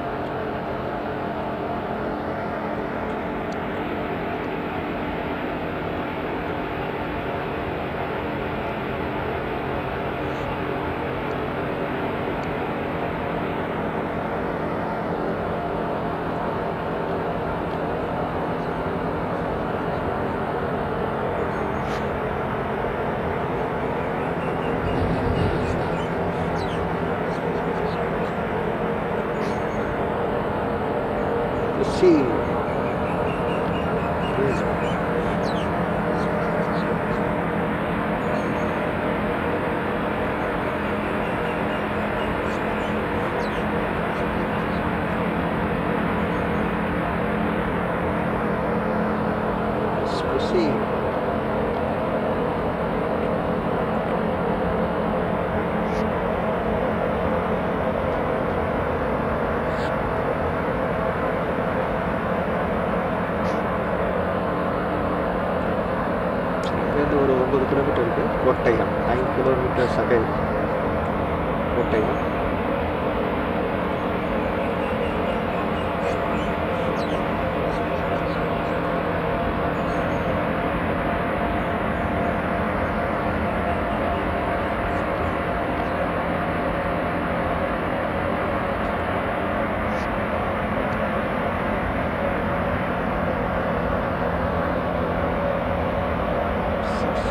see. Let's proceed. இங்கேருந்து ஒரு ஒம்பது கிலோமீட்டர் இருக்குது கோட்டயம் நைன் கிலோமீட்டர்ஸ் அகை கோட்டயம்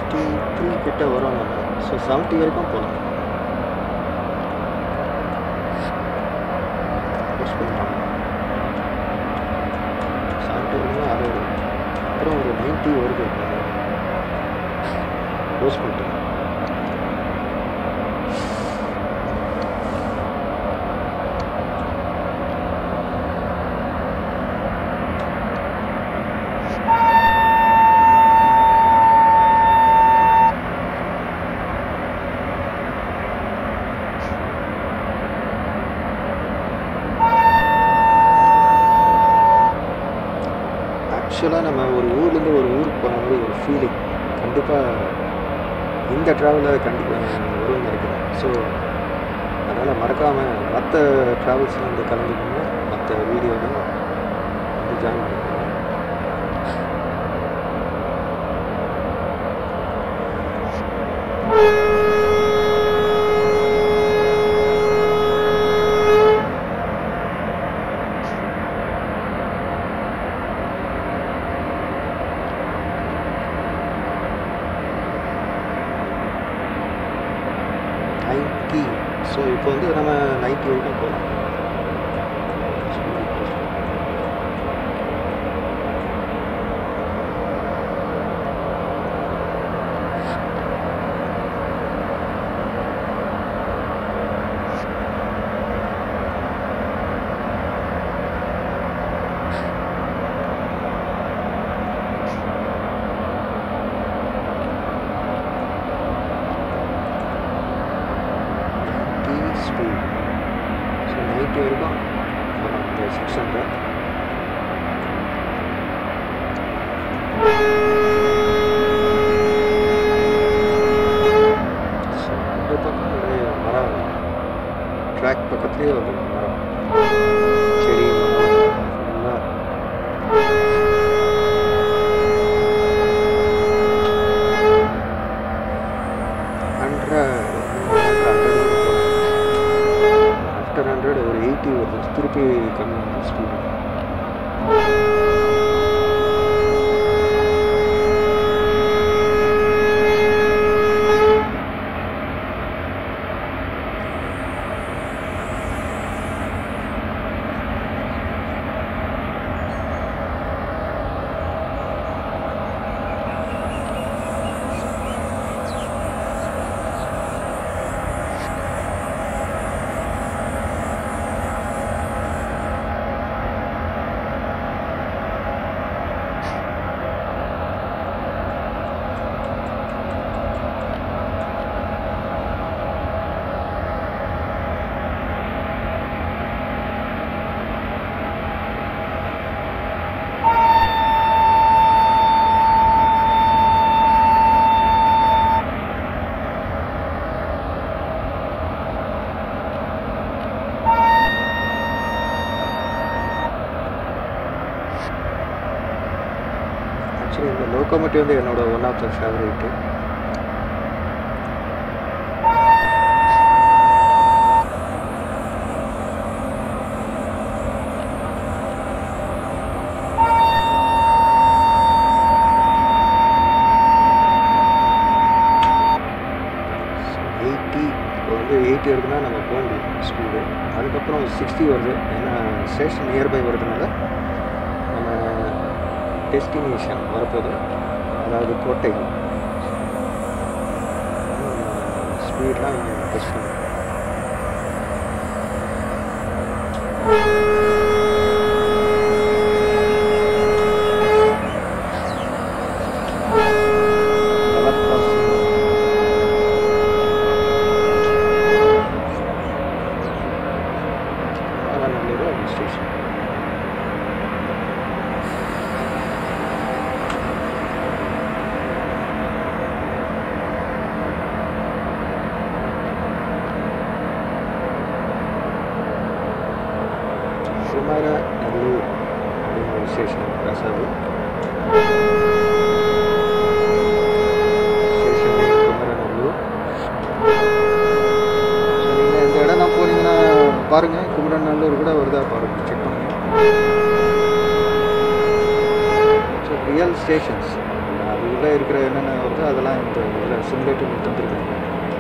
சிக்ஸ்டி த்ரீ கிட்ட வரும் நம்ம ஸோ செவன்ட்டி வரைக்கும் போகலாம் Push பண்ணிட்டோம் செவன்ட்டி வரைக்கும் அறுபது அப்புறம் ஒரு நைன்ட்டி வருது க்ளோஸ் பண்ணிட்டேன் ஆக்சுவலாக நம்ம ஒரு ஊர்லேருந்து ஒரு ஊருக்கு போன மாதிரி ஒரு ஃபீலிங் கண்டிப்பாக இந்த ட்ராவலில் கண்டிப்பாக வரும்னு நினைக்கிறேன் ஸோ அதனால் மறக்காமல் மற்ற ட்ராவல்ஸில் வந்து கலந்துக்கோங்க மற்ற வீடியோவில் வந்து ஜாயின் பண்ணிக்கோங்க நைன்ட்டி ஸோ இப்போ வந்து நம்ம நைன்ட்டி வரைக்கும் போகலாம் நைன்ட்டி ஸ்பீட் ஸோ நைன்ட்டி வரைக்கும் போகலாம் இந்த சிக்ஸ் ஹண்ட்ரட் ஸோ இந்த பக்கம் நிறைய மரம் ட்ராக் பக்கத்துலேயே ஒரு மரம் செடி மரம் ஃபுல்லாக ஹண்ட்ரட் ஆஃப்டர் ஹண்ட்ரட் ஒரு எயிட்டி வருது திருப்பி கம்மி ஆகுது ஸ்பீடு ஆக்சுவலி இந்த லோக்கோமோட்டிவ் வந்து என்னோட one of the favourite eighty இப்போ வந்து எயிட்டி வருதுன்னா நம்ம போக முடியும் ஸ்பீடு அதுக்கப்புறம் சிக்ஸ்டி வருது ஏன்னா ஸ்டேஷன் நியர்பை வருதுனால நம்ம டெஸ்டினேஷன் வரப்போகுது அதாவது கோட்டை ஸ்பீட்லாம் டெஸ்ட் பண்ணும் Level crossing. அதான் நல்லது ஸ்டேஷன் குமார நல்லூர் அப்படிங்கிற ஒரு ஸ்டேஷன் கிராஸ் ஆகுது ஸ்டேஷன் குமரநல்லூர் ஸோ நீங்கள் இந்த இடம்லாம் போனீங்கன்னா பாருங்கள் குமரநல்லூர் கூட வருதா பாருங்கள் செக் பண்ணுங்கள் ஸோ ரியல் ஸ்டேஷன்ஸ் அது உள்ளே இருக்கிற என்னென்ன வருதோ அதெல்லாம் இந்த இதில் சிமுலேட்டர் தந்துருக்காங்க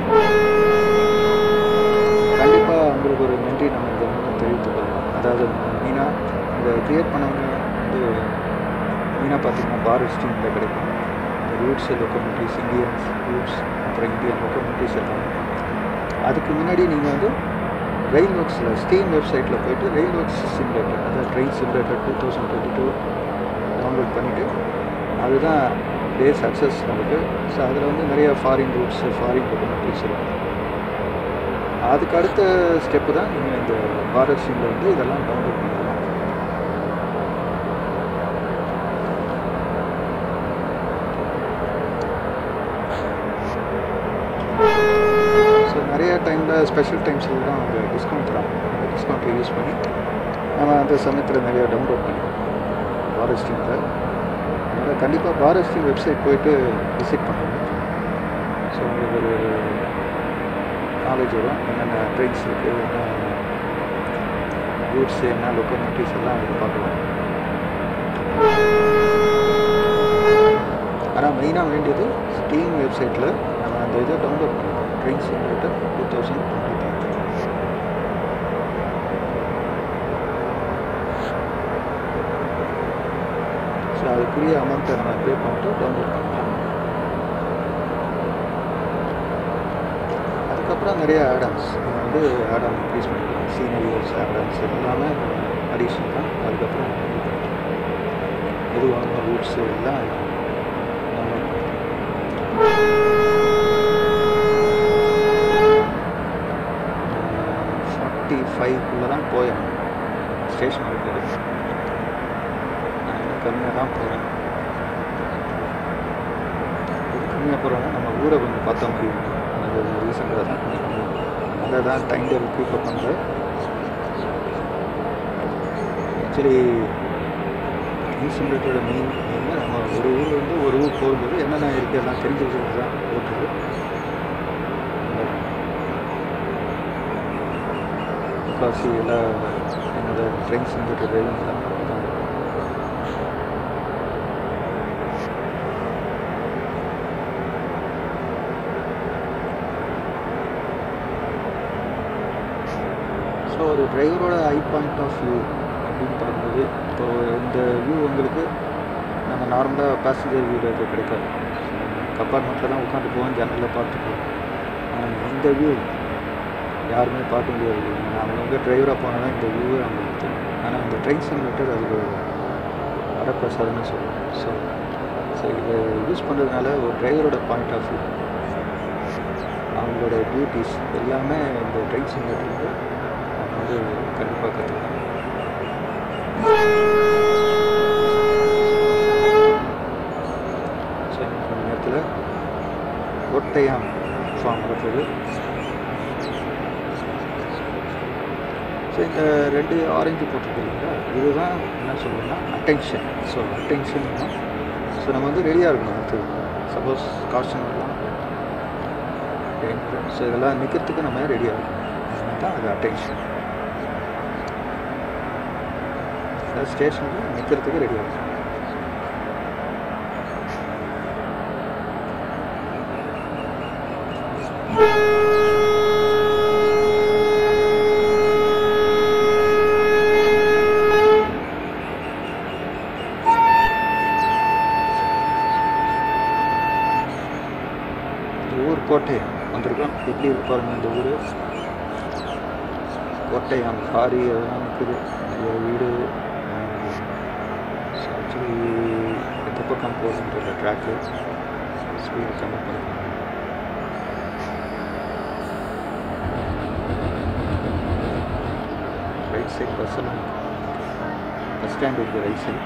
கண்டிப்பாக அவங்களுக்கு ஒரு நன்றி நம்ம இந்த மூலம் தெரிவித்துக் கொள்ளலாம் அதாவது மெயினாக இதை க்ரியேட் பண்ணவங்க வந்து மெயினாக பார்த்தீங்கன்னா பார் ஸ்ட்ரீமில் கிடைக்கும் இந்த ரூட்ஸ் லொக்கோமோட்டிவ்ஸ் இந்தியன் ரூட்ஸ் அப்புறம் இந்தியன் லொக்கோமோட்டிவ்ஸ் இருக்காங்க அதுக்கு முன்னாடி நீங்கள் வந்து ரயில் ஒர்க்ஸில் ஸ்டீம் வெப்சைட்டில் போயிட்டு ரயில் ஒர்க்ஸ் சிமுலேட்டர் அதாவது train simulator two thousand twenty two download பண்ணிவிட்டு அதுதான் டே சக்ஸஸ் நமக்கு ஸோ அதில் வந்து நிறைய ஃபாரின் ரூட்ஸ் ஃபாரின் லொக்கோமோட்டிவ்ஸ் இருக்கும் அதுக்கு அடுத்த ஸ்டெப்பு தான் நீங்கள் இந்த பாரத் ஸ்ட்ரீமில் வந்து இதெல்லாம் டவுன்லோட் பண்ணலாம் ஸோ நிறைய டைமில் ஸ்பெஷல் டைம்ஸில் தான் அவங்க டிஸ்கவுண்ட் தராங்க அந்த டிஸ்கவுண்ட்டை யூஸ் பண்ணி நம்ம அந்த சமயத்தில் நிறைய டவுன்லோட் பண்ணிக்கலாம் பாரத் ஸ்ட்ரீமில் அதனால் கண்டிப்பாக பாரத் ஸ்ட்ரீம் வெப்சைட் போயிட்டு விசிட் பண்ணுங்கள் ஸோ உங்களுக்கு ஒரு நாலேஜ் வரும் என்னென்ன ட்ரெயின்ஸ் இருக்குது என்ன ரூட்ஸ் என்ன லொக்கோமோட்டிவ்ஸ் எல்லாம் அதில் பார்க்கலாம் ஆனால் மெயினாக வேண்டியது ஸ்டீம் வெப்சைட்டில் நம்ம அந்த இதை டவுன்லோட் பண்ணிக்கலாம் train simulator two thousand twenty so அதுக்குரிய அமௌண்ட்டை நம்ம பே பண்ணிட்டு டவுன்லோட் பண்ணிக்கலாம் அதுக்கப்புறம் நிறைய ஆடான்ஸ் நம்ம வந்து ஆடான் இன்க்ரீஸ் பண்ணிக்கலாம் சீனரியோஸ் ஆடான்ஸ் எல்லாமே அடிஷன் தான் அதுக்கப்புறம் எது வாங்கணும் ரூட்ஸ் எல்லாம் download பண்ணிக்கலாம் ஃபார்ட்டி ஃபைவ்க்குள்ளே தான் போயிடணும் ஸ்டேஷன் இருக்குது நான் இன்னும் கம்மியாக தான் போகிறேன் கம்மியாக போகிறோன்னா நம்ம ஊரை கொஞ்சம் பார்த்த மாதிரி இருக்கும் அது ரீசெண்டாக தான் அதை தான் டைம் டேபிள் கீப்பப் பண்ணுறேன் ஆக்சுவலி இன்சிமுலேட்டரோட மெயின் மெயினாக நம்ம ஒரு ஊர் வந்து ஒரு ஊர் போகும்போது என்னென்ன இருக்குது எல்லாம் தெரிஞ்சு வச்சுக்கிறது தான் ஓட்டுறது முக்கால்வாசி எல்லா என்னோட ட்ரெயின் சிமுலேட்டர் டிரைவிங் எல்லாம் தான் ஸோ ஒரு டிரைவரோட ஐ பாயிண்ட் ஆஃப் வியூ அப்படின்னு பார்க்கும்போது இப்போ இந்த வியூ உங்களுக்கு நம்ம நார்மலாக பேசஞ்சர் வியூவில் இது கிடைக்காது கம்பார்ட்மெண்ட்டில் தான் உட்காந்து போவோம் ஜன்னலில் பார்த்துக்குவோம் ஆனால் இந்த வியூ யாருமே பார்க்க முடியாது அவங்க வந்து டிரைவராக போனால் தான் இந்த வியூவே அவங்களுக்கு தெரியும் ஆனால் இந்த ட்ரெயின் சிமுலேட்டர் அது ஒரு வரப்பிரசாதம்னு சொல்லுவோம் ஸோ ஸோ இதை யூஸ் பண்ணுறதுனால ஒரு டிரைவரோட பாயிண்ட் ஆஃப் வியூ அவங்களோட டியூட்டிஸ் எல்லாமே இந்த ட்ரெயின் சிமுலேட்டருக்கு அவங்க வந்து கண்டிப்பாக கற்றுக்கலாம் ஸோ இந்த நேரத்தில் ஒட்டையாம் ஃபார்ம் வரப்போகுது ஸோ இந்த ரெண்டு ஆரஞ்சு போட்டிருக்கு இல்லைங்களா இதுதான் என்ன சொல்லணும்னா அட்டென்ஷன் ஸோ அட்டென்ஷன் ஸோ நம்ம வந்து ரெடியாக இருக்கணும் அடுத்து சப்போஸ் காஸ்டன் வரலாம் ஸோ இதெல்லாம் நிற்கிறதுக்கு நம்ம ரெடியாக இருக்கணும் அதனால தான் அது அட்டென்ஷன் ஸ்டேஷனுக்கு நிற்கிறதுக்கு ரெடியாக இருக்கணும் இந்த ஊர் கோட்டை வந்திருக்கோம் எப்படி இருக்கு பாருங்க இந்த ஊர் கோட்டை அங்கே காரி அதெல்லாம் இருக்குது நிறைய வீடு ஆக்சுவலி எந்த பக்கம் போகுதுன்ற ட்ராக்கு ஸ்பீடு கம்மி பண்ணிக்கலாம் ரைட் சைட் பஸ் எல்லாம் பஸ் ஸ்டாண்ட் இருக்குது ரைட் சைட்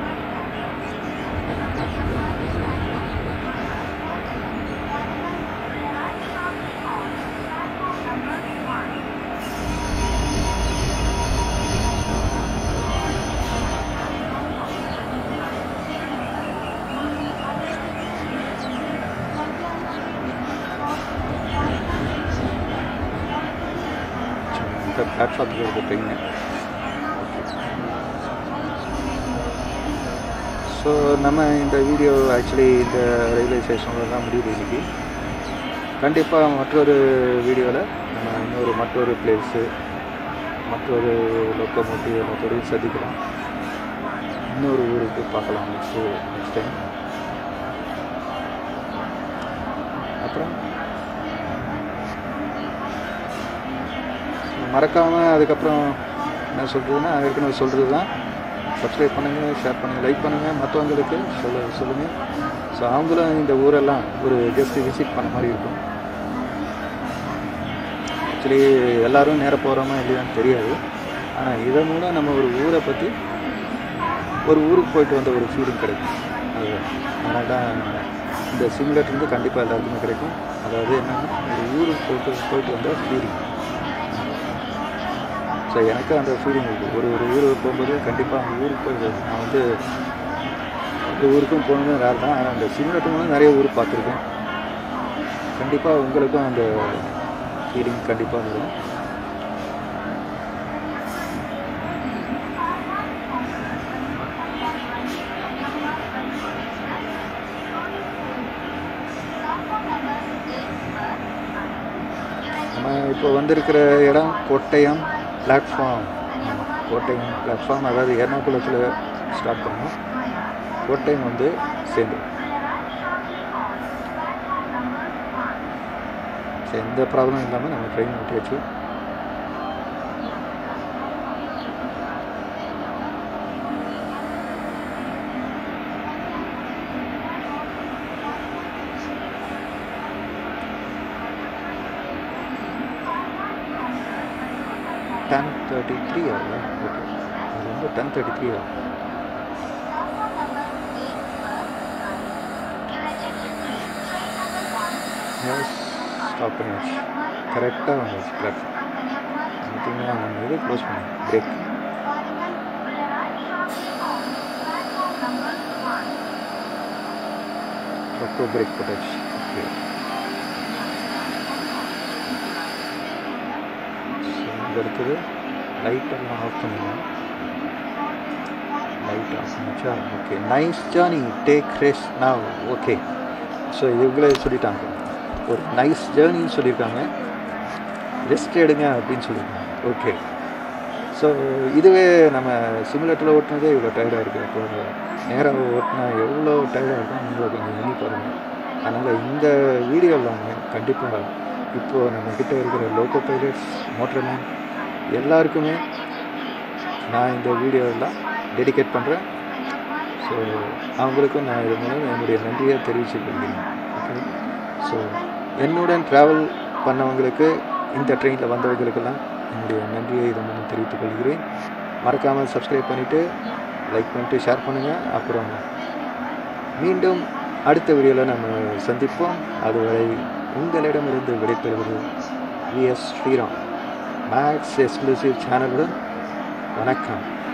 இந்த பிளாட்ஃபார்த்துக்கு வருது ட்ரெயின் ஸோ நம்ம இந்த வீடியோ ஆக்சுவலி இந்த ரயில்வே ஸ்டேஷனில் தான் முடியுது இன்னைக்கு கண்டிப்பாக மற்றொரு வீடியோவில் நம்ம இன்னொரு மற்றொரு பிளேஸு மற்றொரு லொக்கோமோட்டிவ் எல்லாத்தோடையும் சந்திக்கலாம் இன்னொரு ஊருக்கு பார்க்கலாம் நெக்ஸ்ட்டு நெக்ஸ்ட் டைம் அப்புறம் மறக்காமல் அதுக்கப்புறம் என்ன சொல்கிறதுன்னா ஏற்கனவே சொல்கிறது தான் சப்ஸ்கிரைப் பண்ணுங்கள் ஷேர் பண்ணுங்கள் லைக் பண்ணுங்கள் மற்றவங்களுக்கு சொல்ல சொல்லுங்கள் ஸோ அவங்களும் இந்த ஊரெல்லாம் ஒரு ஜஸ்ட் விசிட் பண்ண மாதிரி இருக்கும் ஆக்சுவலி எல்லோரும் நேராக போகிறோமா இல்லையான்னு தெரியாது ஆனால் இதன் மூலம் நம்ம ஒரு ஊரை பற்றி ஒரு ஊருக்கு போயிட்டு வந்த ஒரு ஃபீலிங் கிடைக்கும் அது அதனால தான் இந்த சிமுலேட் வந்து கண்டிப்பாக எல்லாருக்குமே கிடைக்கும் அதாவது என்னென்னா ஒரு ஊருக்கு போயிட்டு போயிட்டு வந்த ஃபீலிங் ஸோ எனக்கு அந்த ஃபீலிங் இருக்குது ஒரு ஒரு ஊருக்கு போகும்போது கண்டிப்பாக அந்த ஊருக்கு போய் நான் வந்து எந்த ஊருக்கும் போகணுமே ரேர் தான் ஆனால் அந்த சிமுலேட் மூலம் நிறைய ஊர் பார்த்துருக்கேன் கண்டிப்பாக உங்களுக்கும் அந்த ஃபீலிங் கண்டிப்பாக வரும் நம்ம இப்போ வந்திருக்கிற இடம் கோட்டயம் பிளாட்ஃபார்ம் கோட்டயம் பிளாட்ஃபார்ம் அதாவது எர்ணாகுளத்தில் ஸ்டார்ட் பண்ணோம் கோட்டயம் வந்து சேர்ந்து ஸோ எந்த ப்ராப்ளமும் இல்லாமல் நம்ம ட்ரெயின் விட்டியாச்சு டென் தேர்ட்டி த்ரீ ஆகுதா ஓகே அது வந்து டென் தேர்ட்டி த்ரீ ஆகும் எஸ் ஸ்டாப் பண்ணியாச்சு கரெக்டாக வந்துச்சு பிளாட்ஃபார்ம் பார்த்தீங்கன்னா நம்ம இது க்ளோஸ் பண்ணி பிரேக் ரொக்கோ பிரேக் போட்டாச்சு ஓகே இங்கே அடுத்தது லைட்டெல்லாம் ஆஃப் பண்ணிடலாம் லைட் ஆஃப் பண்ணிச்சா okay nice journey take rest நான் ஓகே ஸோ இவங்களே சொல்லிட்டாங்க ஒரு நைஸ் ஜேர்னின்னு சொல்லியிருக்காங்க ரெஸ்ட் எடுங்க அப்படின்னு சொல்லியிருக்காங்க ஓகே ஸோ இதுவே நம்ம சிமுலேட்டரில் ஓட்டினதே இவ்வளோ டயர்டாக இருக்குது அப்போ நேராக ஓட்டினா எவ்வளோ டயர்டாக இருக்கும் நீங்கள் கொஞ்சம் எண்ணி பாருங்கள் அதனால் இந்த வீடியோ எல்லாமே கண்டிப்பாக இப்போது நம்மக்கிட்ட இருக்கிற லோக்கோ பைலட்ஸ் மோட்டர்மேன் எல்லாருக்குமே நான் இந்த வீடியோவெல்லாம் டெடிகேட் பண்ணுறேன் ஸோ அவங்களுக்கும் நான் இது மூலம் என்னுடைய நன்றியை தெரிவித்துக் கொள்கிறேன் ஓகே ஸோ என்னுடன் ட்ராவல் பண்ணவங்களுக்கு இந்த ட்ரெயினில் வந்தவங்களுக்கெல்லாம் என்னுடைய நன்றியை இதன் மூலம் தெரிவித்துக் கொள்கிறேன் மறக்காமல் சப்ஸ்கிரைப் பண்ணிவிட்டு லைக் பண்ணிட்டு ஷேர் பண்ணுங்கள் அப்புறம் மீண்டும் அடுத்த வீடியோவில் நம்ம சந்திப்போம் அதுவரை உங்களிடமிருந்து விடைபெறுவது விஎஸ் ஸ்ரீராம் மேக்ஸ் எக்ஸ்க்ளூசிவ் சேனலுடன் வணக்கம்